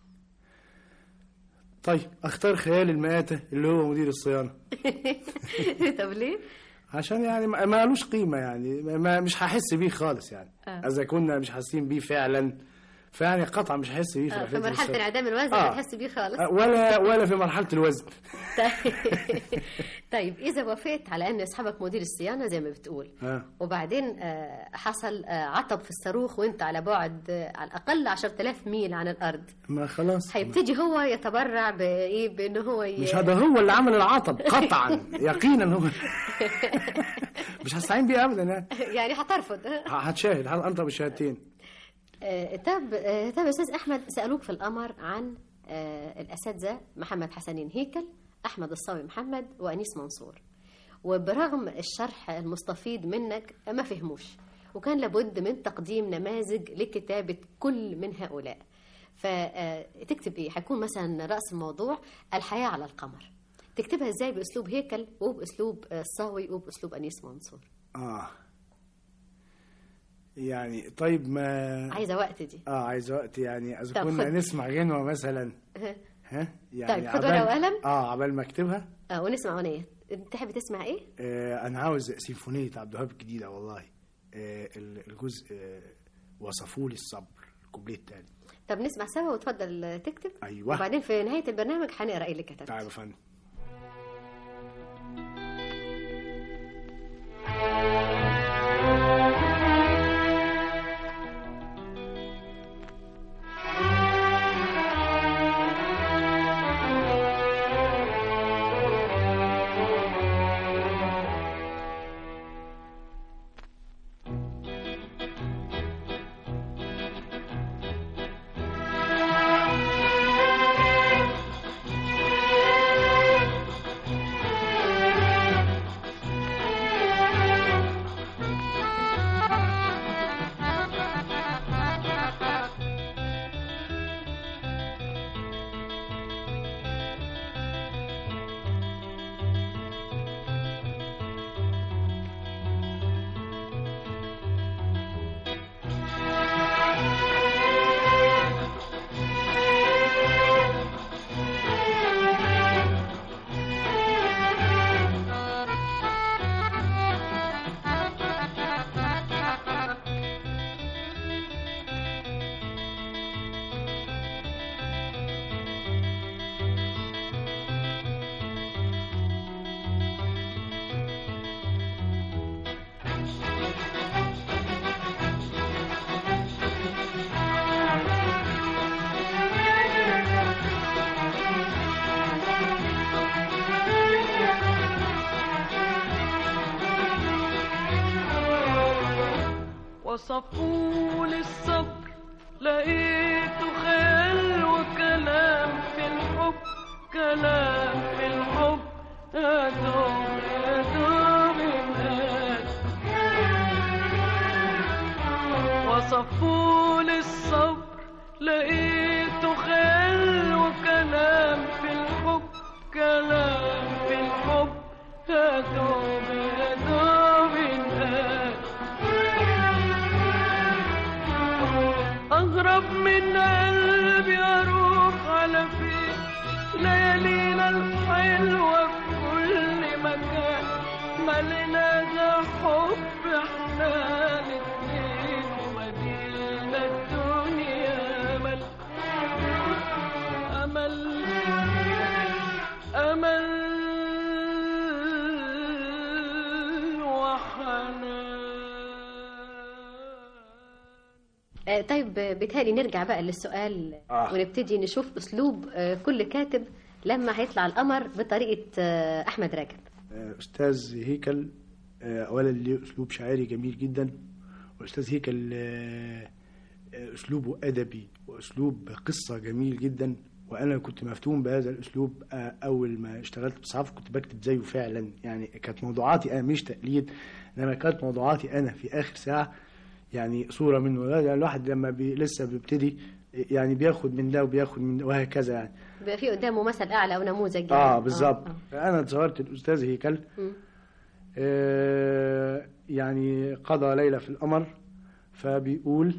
U: طيب اختار خيال المآتة اللي هو مدير الصيانة
T: طب ليه؟
U: عشان يعني ما ما لوش قيمة يعني ما- ما مش هحس بيه خالص يعني
T: آه.
U: إذا كنا مش حاسين بيه فعلا فيعني قطعا مش هحس بيه في
T: آه، في
U: رحلة
T: مرحله
U: الصيانة.
T: انعدام الوزن
U: آه.
T: هتحس بيه خالص
U: آه، ولا ولا في مرحلة الوزن
T: طيب- طيب اذا وافقت على ان يصحبك مدير الصيانه زي ما بتقول
U: ها
T: وبعدين آه، حصل آه، عطب في الصاروخ وانت على بعد آه، على الاقل 10000 ميل عن الارض
U: ما خلاص
T: هيبتدي هو يتبرع بايه بان هو ي...
U: مش هذا هو اللي عمل العطب قطعا يقينا هو مش هستعين بيه ابدا يعني
T: يعني هترفض
U: هتشاهد هنطق بالشهادتين
T: آه، طب آه، طب يا استاذ احمد سالوك في القمر عن آه، الاساتذه محمد حسنين هيكل احمد الصاوي محمد وانيس منصور وبرغم الشرح المستفيض منك ما فهموش وكان لابد من تقديم نماذج لكتابه كل من هؤلاء فتكتب ايه هيكون مثلا راس الموضوع الحياه على القمر تكتبها ازاي باسلوب هيكل وباسلوب آه، الصاوي وباسلوب انيس منصور
U: اه يعني طيب ما
T: عايزه وقت دي
U: اه عايز وقت يعني اذا
T: طب
U: كنا
T: خد.
U: نسمع غنوه مثلا ها يعني
T: طيب، خد
U: عبال-
T: ورقة وقلم.
U: اه عبال ما اكتبها
T: اه ونسمع اغنيه تحب تسمع ايه
U: آه انا عاوز سيمفونيه عبد الوهاب الجديده والله آه ال- الجزء آه وصفوا لي الصبر الكوبليه التاني
T: طب نسمع سوا وتفضل تكتب
U: ايوه
T: وبعدين في نهاية البرنامج هنقرا ايه اللي كتبته
U: تعال يا فندم
D: Thank وصفوا لي الصبر لقيته خيال وكلام في الحب كلام في الحب يا دوب يا دوب الناس وصفوا لي الصبر لقيته خيال وكلام في الحب كلام في الحب يا دوب يا دوب الناس أغرب من قلبي أروح على فين ليالينا الحلوة في كل مكان ملينا حب احنا الاتنين ومدينة الدنيا أمل أمل أمل وحنان
T: آه، طيب بيتهيألي نرجع بقى للسؤال
U: آه.
T: ونبتدي نشوف أسلوب آه، كل كاتب لما هيطلع القمر بطريقة آه، أحمد راجب
U: آه، أستاذ هيكل آه، أولا ليه أسلوب شاعري جميل جدا وأستاذ هيكل آه، آه، أسلوبه أدبي وأسلوب قصة جميل جدا وأنا كنت مفتون بهذا الأسلوب آه، أول ما اشتغلت بصحافة كنت بكتب زيه فعلا يعني كانت موضوعاتي أنا مش تقليد إنما كانت موضوعاتي أنا في آخر ساعة يعني صورة منه يعني الواحد لما بي لسه بيبتدي يعني بياخد من ده وبياخد من ده وهكذا يعني
T: بيبقى في قدامه مثل أعلى أو نموذج
U: اه
T: يعني.
U: بالظبط انا تصورت الاستاذ هيكل
T: مم.
U: آه يعني قضى ليلة في القمر فبيقول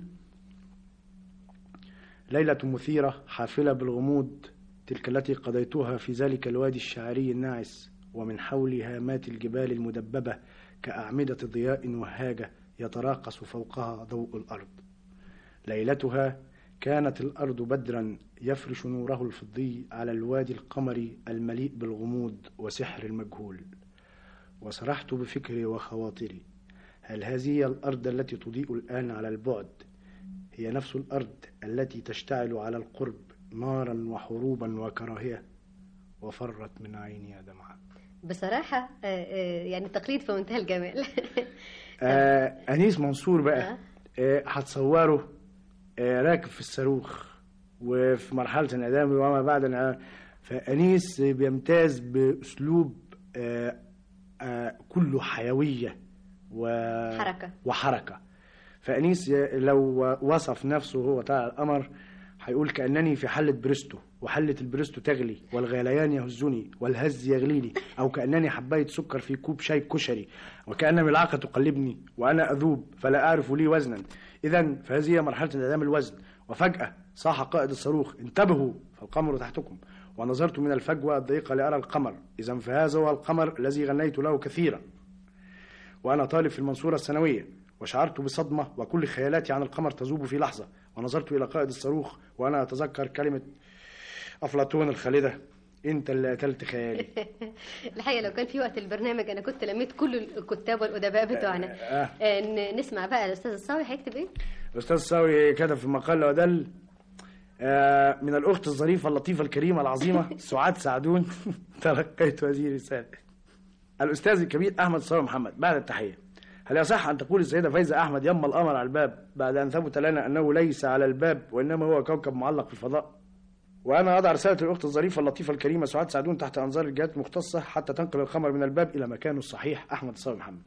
U: ليلة مثيرة حافلة بالغموض تلك التي قضيتها في ذلك الوادي الشعري الناعس ومن حول هامات الجبال المدببة كأعمدة ضياء وهاجة يتراقص فوقها ضوء الأرض ليلتها كانت الأرض بدرا يفرش نوره الفضي على الوادي القمري المليء بالغموض وسحر المجهول وسرحت بفكري وخواطري هل هذه هي الأرض التي تضيء الآن على البعد هي نفس الأرض التي تشتعل على القرب نارا وحروبا وكراهية وفرت من عيني دمعة
T: بصراحة آه، آه، يعني تقليد في منتهى الجمال
U: آه أنيس منصور بقى آه هتصوره آه راكب في الصاروخ وفي مرحلة الإعدام وما بعد الإعدام فأنيس بيمتاز بأسلوب آه آه كله حيوية و...
T: حركة.
U: وحركة فأنيس لو وصف نفسه وهو طالع القمر هيقول كأنني في حلة بريستو وحلة البريستو تغلي والغليان يهزني والهز يغليني أو كأنني حباية سكر في كوب شاي كشري وكأن ملعقة تقلبني وأنا أذوب فلا أعرف لي وزنا إذا فهذه هي مرحلة انعدام الوزن وفجأة صاح قائد الصاروخ انتبهوا فالقمر تحتكم ونظرت من الفجوة الضيقة لأرى القمر إذا فهذا هو القمر الذي غنيت له كثيرا وأنا طالب في المنصورة الثانوية وشعرت بصدمة وكل خيالاتي عن القمر تذوب في لحظة ونظرت إلى قائد الصاروخ وأنا أتذكر كلمة أفلاطون الخالدة أنت اللي قتلت خيالي
T: الحقيقة لو كان في وقت البرنامج أنا كنت لميت كل الكتاب والأدباء بتوعنا
U: آه.
T: آه، ن- نسمع بقى الأستاذ الصاوي هيكتب إيه؟
U: الأستاذ الصاوي كتب في مقال ودل آه، من الأخت الظريفة اللطيفة الكريمة العظيمة سعاد سعدون تلقيت هذه الرسالة الأستاذ الكبير أحمد صاوي محمد بعد التحية هل يصح أن تقول السيدة فايزة أحمد يم القمر على الباب بعد أن ثبت لنا أنه ليس على الباب وإنما هو كوكب معلق في الفضاء وأنا أضع رسالة الأخت الظريفة اللطيفة الكريمة سعاد سعدون تحت أنظار الجهات المختصة حتى تنقل الخمر من الباب إلى مكانه الصحيح أحمد صاوي محمد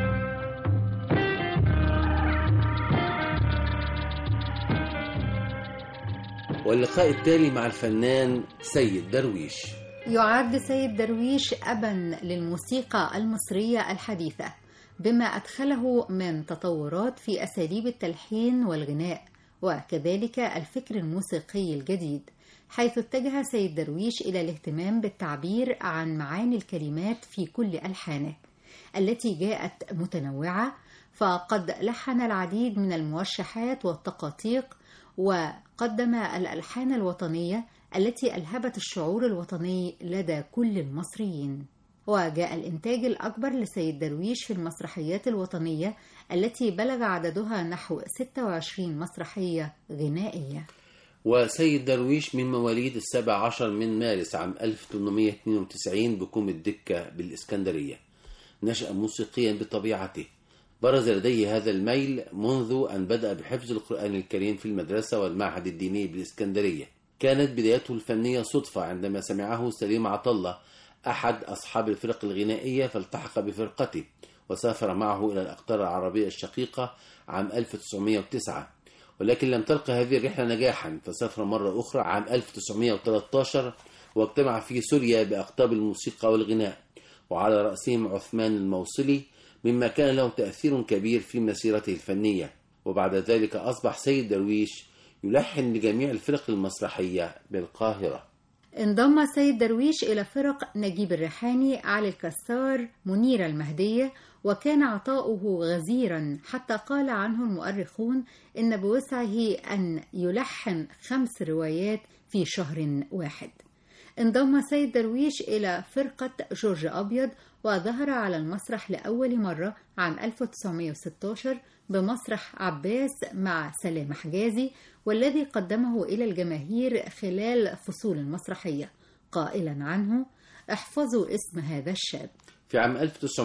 L: واللقاء التالي مع الفنان سيد درويش
K: يعد سيد درويش أبا للموسيقى المصرية الحديثة بما أدخله من تطورات في أساليب التلحين والغناء وكذلك الفكر الموسيقي الجديد حيث اتجه سيد درويش إلى الاهتمام بالتعبير عن معاني الكلمات في كل ألحانه التي جاءت متنوعة فقد لحن العديد من الموشحات والتقاطيق وقدم الألحان الوطنية التي ألهبت الشعور الوطني لدى كل المصريين وجاء الإنتاج الأكبر لسيد درويش في المسرحيات الوطنية التي بلغ عددها نحو 26 مسرحية غنائية
L: وسيد درويش من مواليد السابع عشر من مارس عام 1892 بكوم الدكة بالإسكندرية نشأ موسيقيا بطبيعته برز لديه هذا الميل منذ أن بدأ بحفظ القرآن الكريم في المدرسة والمعهد الديني بالإسكندرية كانت بدايته الفنية صدفة عندما سمعه سليم عطلة أحد أصحاب الفرق الغنائية فالتحق بفرقته وسافر معه إلى الأقطار العربية الشقيقة عام 1909 ولكن لم تلقى هذه الرحلة نجاحا فسافر مرة أخرى عام 1913 واجتمع في سوريا بأقطاب الموسيقى والغناء وعلى رأسهم عثمان الموصلي مما كان له تأثير كبير في مسيرته الفنية وبعد ذلك أصبح سيد درويش يلحن لجميع الفرق المسرحية بالقاهرة
K: انضم سيد درويش إلى فرق نجيب الريحاني علي الكسار منيرة المهدية وكان عطاؤه غزيرا حتى قال عنه المؤرخون إن بوسعه أن يلحن خمس روايات في شهر واحد انضم سيد درويش إلى فرقة جورج أبيض وظهر على المسرح لأول مرة عام 1916 بمسرح عباس مع سلام حجازي والذي قدمه إلى الجماهير خلال فصول المسرحية قائلا عنه احفظوا اسم هذا الشاب
L: في عام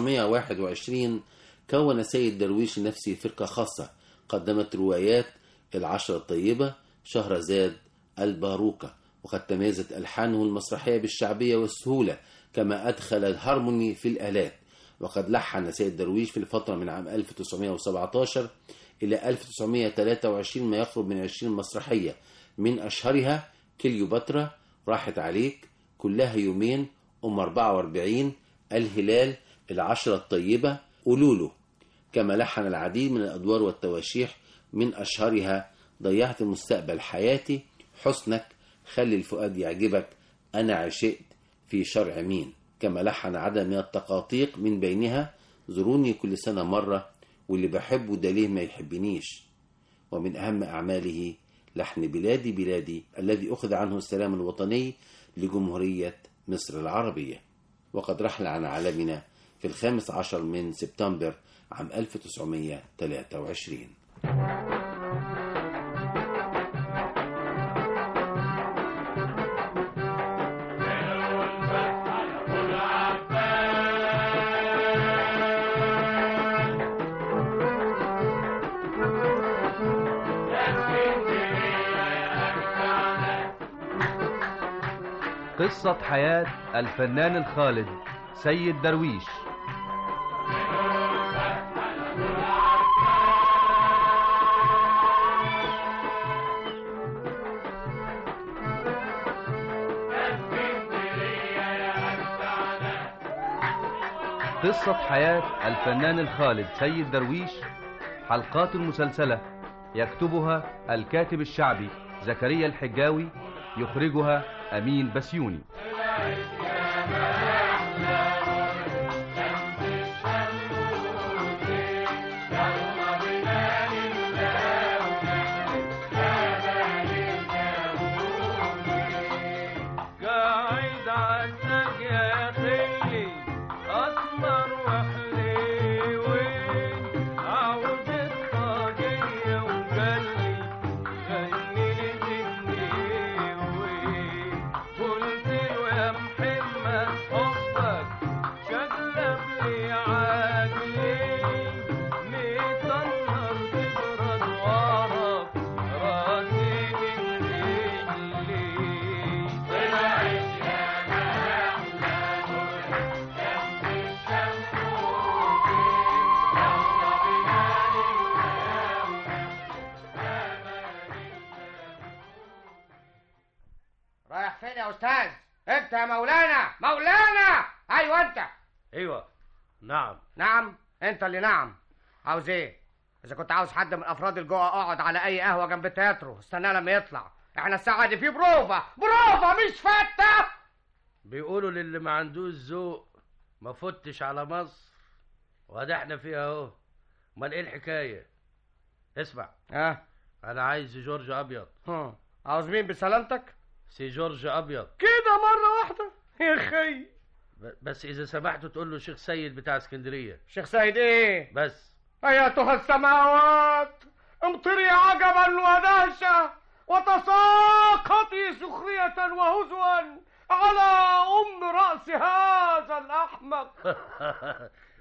L: 1921 كون سيد درويش لنفسه فرقة خاصة قدمت روايات العشرة الطيبة شهرزاد الباروكة وقد تميزت ألحانه المسرحية بالشعبية والسهولة كما أدخل الهارموني في الآلات وقد لحن سيد درويش في الفترة من عام 1917 إلى 1923 ما يقرب من 20 مسرحية من أشهرها كليوباترا راحت عليك كلها يومين أم 44 الهلال العشرة الطيبة أولولو كما لحن العديد من الأدوار والتواشيح من أشهرها ضيعت مستقبل حياتي حسنك خلي الفؤاد يعجبك أنا عشقت في شرع مين كما لحن عدد من التقاطيق من بينها زوروني كل سنة مرة واللي بحبه ده ليه ما يحبنيش ومن أهم أعماله لحن بلادي بلادي الذي أخذ عنه السلام الوطني لجمهورية مصر العربية وقد رحل عن عالمنا في الخامس عشر من سبتمبر عام 1923
A: قصة حياة الفنان الخالد سيد درويش قصة حياة الفنان الخالد سيد درويش حلقات مسلسلة يكتبها الكاتب الشعبي زكريا الحجاوي يخرجها أمين بسيوني
D: قاعد عنك يا خيي اسمر وحليوين عاوز الطاقية وقلي غني لي وين قلت له يا محمد حبك شقلب لي عقلي ميطنر تبرد وعرف راسي من رجلي طلعت يا
C: رايح فين يا استاذ انت يا مولانا مولانا ايوه انت
V: ايوه نعم
C: نعم انت اللي نعم عاوز ايه اذا كنت عاوز حد من افراد الجوع اقعد على اي قهوه جنب التياترو استناه لما يطلع احنا الساعه دي في بروفا بروفا مش فته
V: بيقولوا للي ما عندوش ذوق ما فتش على مصر وادي احنا فيها اهو امال ايه الحكايه اسمع
C: اه
V: انا عايز جورج ابيض
C: ها عاوز مين بسلامتك
V: سي جورج ابيض
C: كده مره واحده يا خي
V: ب- بس اذا سمحتوا تقول له شيخ سيد بتاع اسكندريه
C: شيخ سيد ايه
V: بس
C: ايتها السماوات امطري عجبا ودهشة وتساقطي سخرية وهزوا على أم رأس هذا الأحمق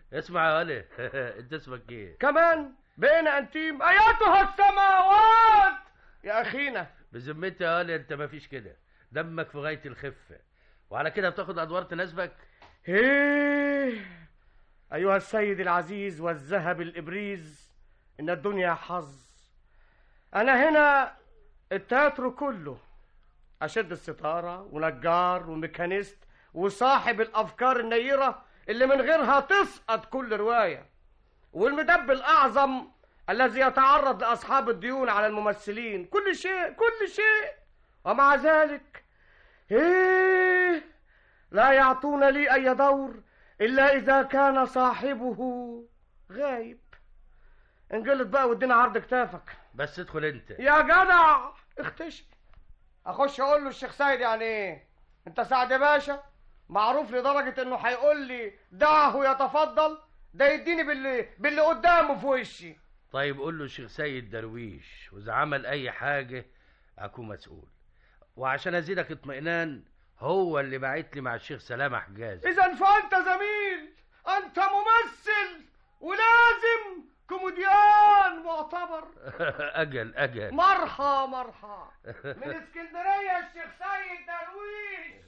V: اسمع يا ولي انت اسمك ايه
C: كمان بقينا انتيم ايتها السماوات يا اخينا
V: بذمتي يا ولي انت مفيش كده دمك في غايه الخفه وعلى كده بتاخد ادوار تناسبك
C: ايه ايها السيد العزيز والذهب الابريز ان الدنيا حظ انا هنا التياترو كله اشد الستاره ونجار وميكانيست وصاحب الافكار النيره اللي من غيرها تسقط كل روايه والمدب الاعظم الذي يتعرض لاصحاب الديون على الممثلين كل شيء كل شيء ومع ذلك ايه لا يعطون لي اي دور الا اذا كان صاحبه غايب انجلط بقى وادينا عرض كتافك
V: بس ادخل انت
C: يا جدع اختشي اخش اقول له الشيخ سيد يعني ايه انت سعد باشا معروف لدرجة انه هيقول لي دعه يتفضل ده يديني باللي باللي قدامه في وشي
V: طيب قول له الشيخ سيد درويش واذا عمل اي حاجه اكون مسؤول وعشان ازيدك اطمئنان هو اللي بعت لي مع الشيخ سلامه حجاز
C: اذا فانت زميل انت ممثل ولازم كوميديان معتبر
V: اجل اجل
C: مرحى مرحى من اسكندريه الشيخ سيد درويش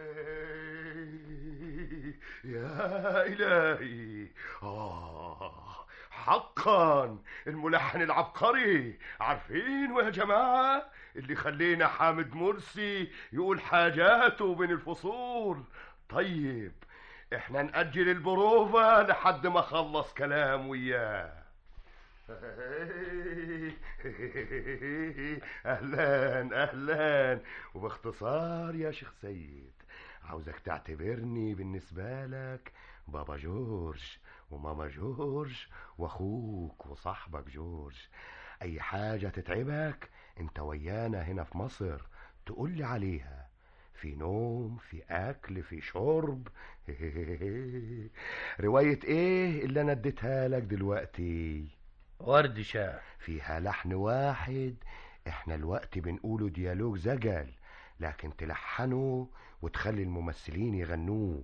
I: يا إلهي آه حقا الملحن العبقري عارفين يا جماعة اللي خلينا حامد مرسي يقول حاجاته بين الفصول طيب احنا نأجل البروفة لحد ما خلص كلام وياه اهلا اهلا وباختصار يا شيخ سيد عاوزك تعتبرني بالنسبة لك بابا جورج وماما جورج واخوك وصاحبك جورج اي حاجة تتعبك انت ويانا هنا في مصر تقولي عليها في نوم في اكل في شرب رواية ايه اللي انا اديتها لك دلوقتي
V: ورد شاه
I: فيها لحن واحد احنا الوقت بنقوله ديالوج زجل لكن تلحنه وتخلي الممثلين يغنوه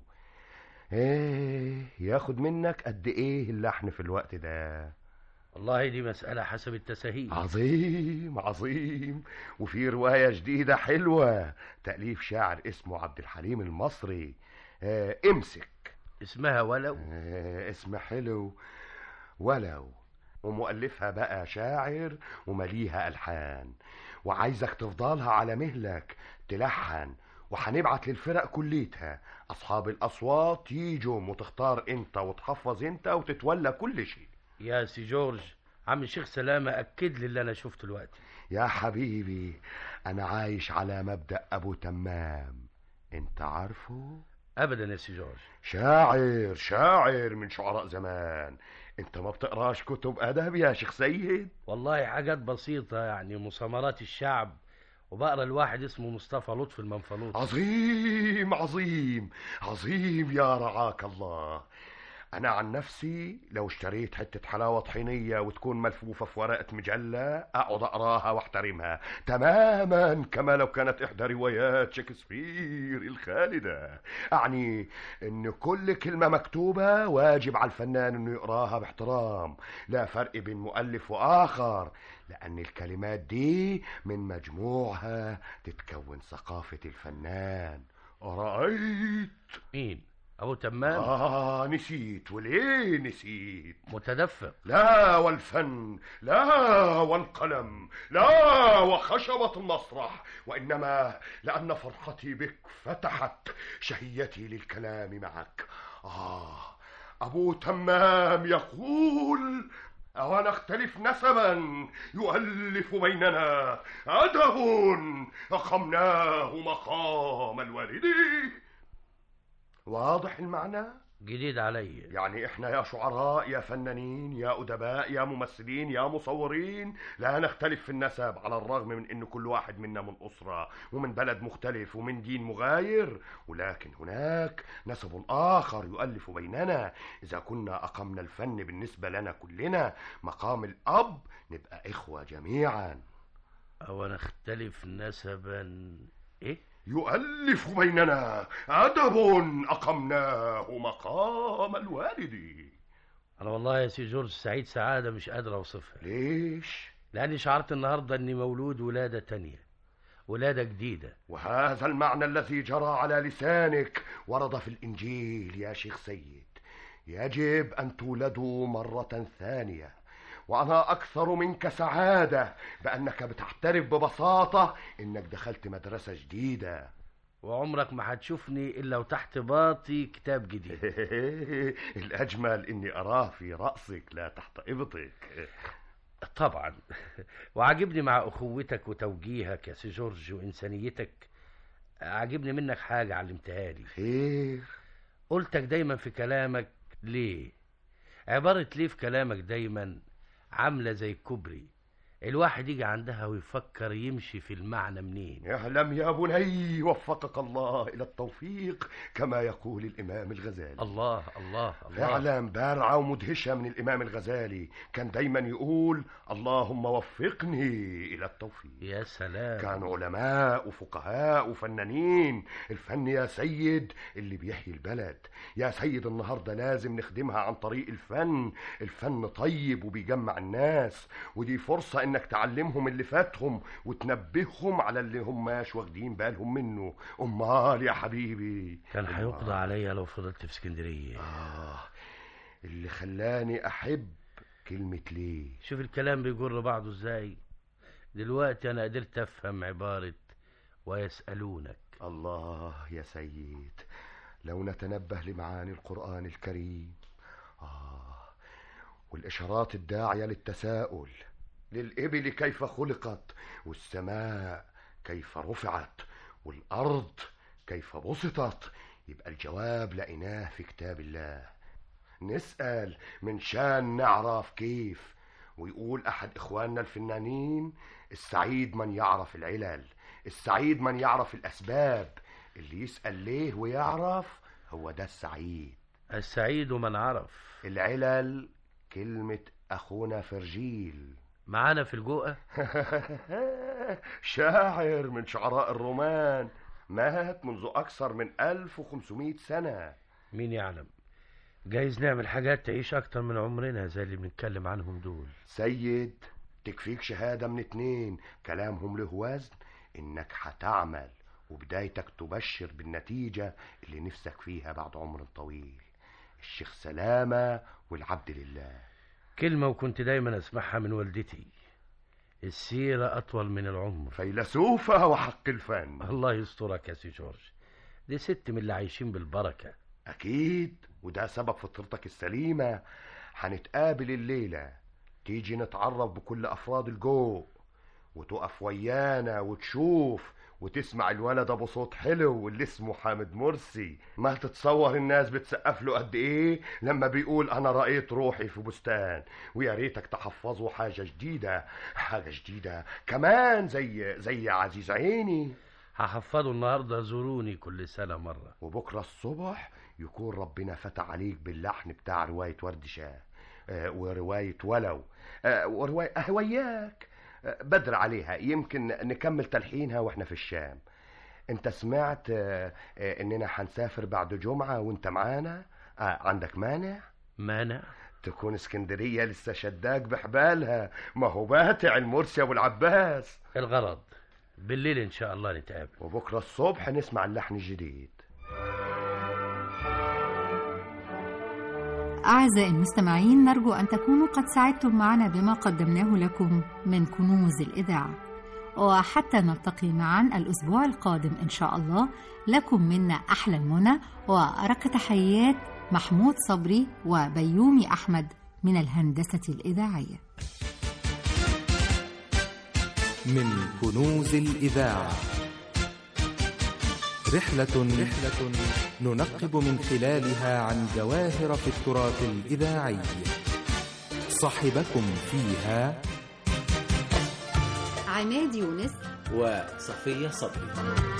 I: ايه ياخد منك قد ايه اللحن في الوقت ده
V: والله دي مسألة حسب التساهيل
I: عظيم عظيم وفي رواية جديدة حلوة تأليف شاعر اسمه عبد الحليم المصري اه امسك
V: اسمها ولو
I: اه اسم حلو ولو ومؤلفها بقى شاعر ومليها ألحان وعايزك تفضلها على مهلك تلحن وهنبعت للفرق كليتها أصحاب الأصوات يجوا وتختار أنت وتحفظ أنت وتتولى كل شيء
V: يا سي جورج عم الشيخ سلامة أكد لي اللي أنا شفته دلوقتي
I: يا حبيبي أنا عايش على مبدأ أبو تمام أنت عارفه؟
V: أبدا يا سي جورج
I: شاعر شاعر من شعراء زمان انت ما بتقراش كتب ادب يا شيخ سيد
V: والله حاجات بسيطة يعني مسامرات الشعب وبقرا الواحد اسمه مصطفى لطفي المنفلوط
I: عظيم عظيم عظيم يا رعاك الله انا عن نفسي لو اشتريت حتة حلاوة طحينية وتكون ملفوفة في ورقة مجلة اقعد اقراها واحترمها تماما كما لو كانت احدى روايات شكسبير الخالدة اعني ان كل كلمة مكتوبة واجب على الفنان انه يقراها باحترام لا فرق بين مؤلف واخر لأن الكلمات دي من مجموعها تتكون ثقافة الفنان رأيت
V: مين أبو تمام
I: آه نسيت وليه نسيت
V: متدفق
I: لا والفن لا والقلم لا وخشبة المسرح وإنما لأن فرحتي بك فتحت شهيتي للكلام معك آه أبو تمام يقول أو نختلف نسبا يؤلف بيننا أدب أقمناه مقام الوالد واضح المعنى؟
V: جديد علي
I: يعني احنا يا شعراء يا فنانين يا أدباء يا ممثلين يا مصورين لا نختلف في النسب على الرغم من ان كل واحد منا من أسرة ومن بلد مختلف ومن دين مغاير ولكن هناك نسب آخر يؤلف بيننا إذا كنا أقمنا الفن بالنسبة لنا كلنا مقام الأب نبقى إخوة جميعا
V: أو نختلف نسبا إيه؟
I: يؤلف بيننا أدب أقمناه مقام الوالد
V: انا والله يا سي جورج سعيد سعاده مش قادر اوصفها
I: ليش
V: لاني شعرت النهارده اني مولود ولاده تانية ولاده جديده
I: وهذا المعنى الذي جرى على لسانك ورد في الإنجيل يا شيخ سيد يجب أن تولدوا مرة ثانية وأنا أكثر منك سعادة بأنك بتعترف ببساطة إنك دخلت مدرسة جديدة
V: وعمرك ما هتشوفني الا وتحت باطي كتاب جديد
I: الأجمل إني أراه في رأسك لا تحت إبطك
V: طبعا وعاجبني مع اخوتك وتوجيهك يا سي جورج وانسانيتك عاجبني منك حاجه علمتها لي
I: خير
V: قلتك دايما في كلامك ليه عباره ليه في كلامك دايما عامله زي الكوبري الواحد يجي عندها ويفكر يمشي في المعنى منين
I: اعلم يا بني وفقك الله إلى التوفيق كما يقول الإمام الغزالي
V: الله الله الله
I: فعلا بارعة ومدهشة من الإمام الغزالي كان دايما يقول اللهم وفقني إلى التوفيق
V: يا سلام
I: كانوا علماء وفقهاء وفنانين الفن يا سيد اللي بيحيي البلد يا سيد النهاردة لازم نخدمها عن طريق الفن الفن طيب وبيجمع الناس ودي فرصة انك تعلمهم اللي فاتهم وتنبههم على اللي هماش واخدين بالهم منه امال يا حبيبي
V: كان هيقضى عليا لو فضلت في اسكندريه
I: آه اللي خلاني أحب كلمة ليه
V: شوف الكلام بيجر بعضه ازاي دلوقتي انا قدرت افهم عباره ويسالونك
I: الله يا سيد لو نتنبه لمعاني القرآن الكريم آه والإشارات الداعية للتساؤل للإبل كيف خلقت والسماء كيف رفعت والأرض كيف بسطت يبقى الجواب لقيناه في كتاب الله نسأل من شان نعرف كيف ويقول أحد إخواننا الفنانين السعيد من يعرف العلل السعيد من يعرف الأسباب اللي يسأل ليه ويعرف هو ده السعيد
V: السعيد من عرف
I: العلل كلمة أخونا فرجيل
V: معانا في الجوقة
I: شاعر من شعراء الرومان مات منذ أكثر من 1500 سنة
V: مين يعلم جايز نعمل حاجات تعيش أكتر من عمرنا زي اللي بنتكلم عنهم دول
I: سيد تكفيك شهادة من اتنين كلامهم له وزن إنك هتعمل وبدايتك تبشر بالنتيجة اللي نفسك فيها بعد عمر طويل الشيخ سلامة والعبد لله
V: كلمة وكنت دايما أسمعها من والدتي السيرة أطول من العمر
I: فيلسوفة وحق الفن
V: الله يسترك يا سي جورج دي ست من اللي عايشين بالبركة
I: أكيد وده سبب فطرتك السليمة هنتقابل الليلة تيجي نتعرف بكل أفراد الجو وتقف ويانا وتشوف وتسمع الولد ابو صوت حلو واللي اسمه حامد مرسي ما تتصور الناس بتسقف له قد ايه لما بيقول انا رأيت روحي في بستان ويا ريتك تحفظه حاجة جديدة حاجة جديدة كمان زي زي عزيز عيني
V: هحفظه النهاردة زوروني كل سنة مرة
I: وبكرة الصبح يكون ربنا فتح عليك باللحن بتاع رواية ورد شاه آه ورواية ولو آه ورواية أهوياك بدر عليها يمكن نكمل تلحينها واحنا في الشام انت سمعت اننا هنسافر بعد جمعة وانت معانا عندك مانع
V: مانع
I: تكون اسكندرية لسه شداك بحبالها ما هو باتع المرسي ابو العباس
V: الغرض بالليل ان شاء الله نتقابل
I: وبكرة الصبح نسمع اللحن الجديد
K: أعزائي المستمعين نرجو أن تكونوا قد سعدتم معنا بما قدمناه لكم من كنوز الإذاعة وحتى نلتقي معا الأسبوع القادم إن شاء الله لكم منا أحلى المنى وأرق تحيات محمود صبري وبيومي أحمد من الهندسة الإذاعية
A: من كنوز الإذاعة رحلة رحلة ننقب من خلالها عن جواهر في التراث الإذاعي صاحبكم فيها
K: عماد يونس
L: وصفية صبري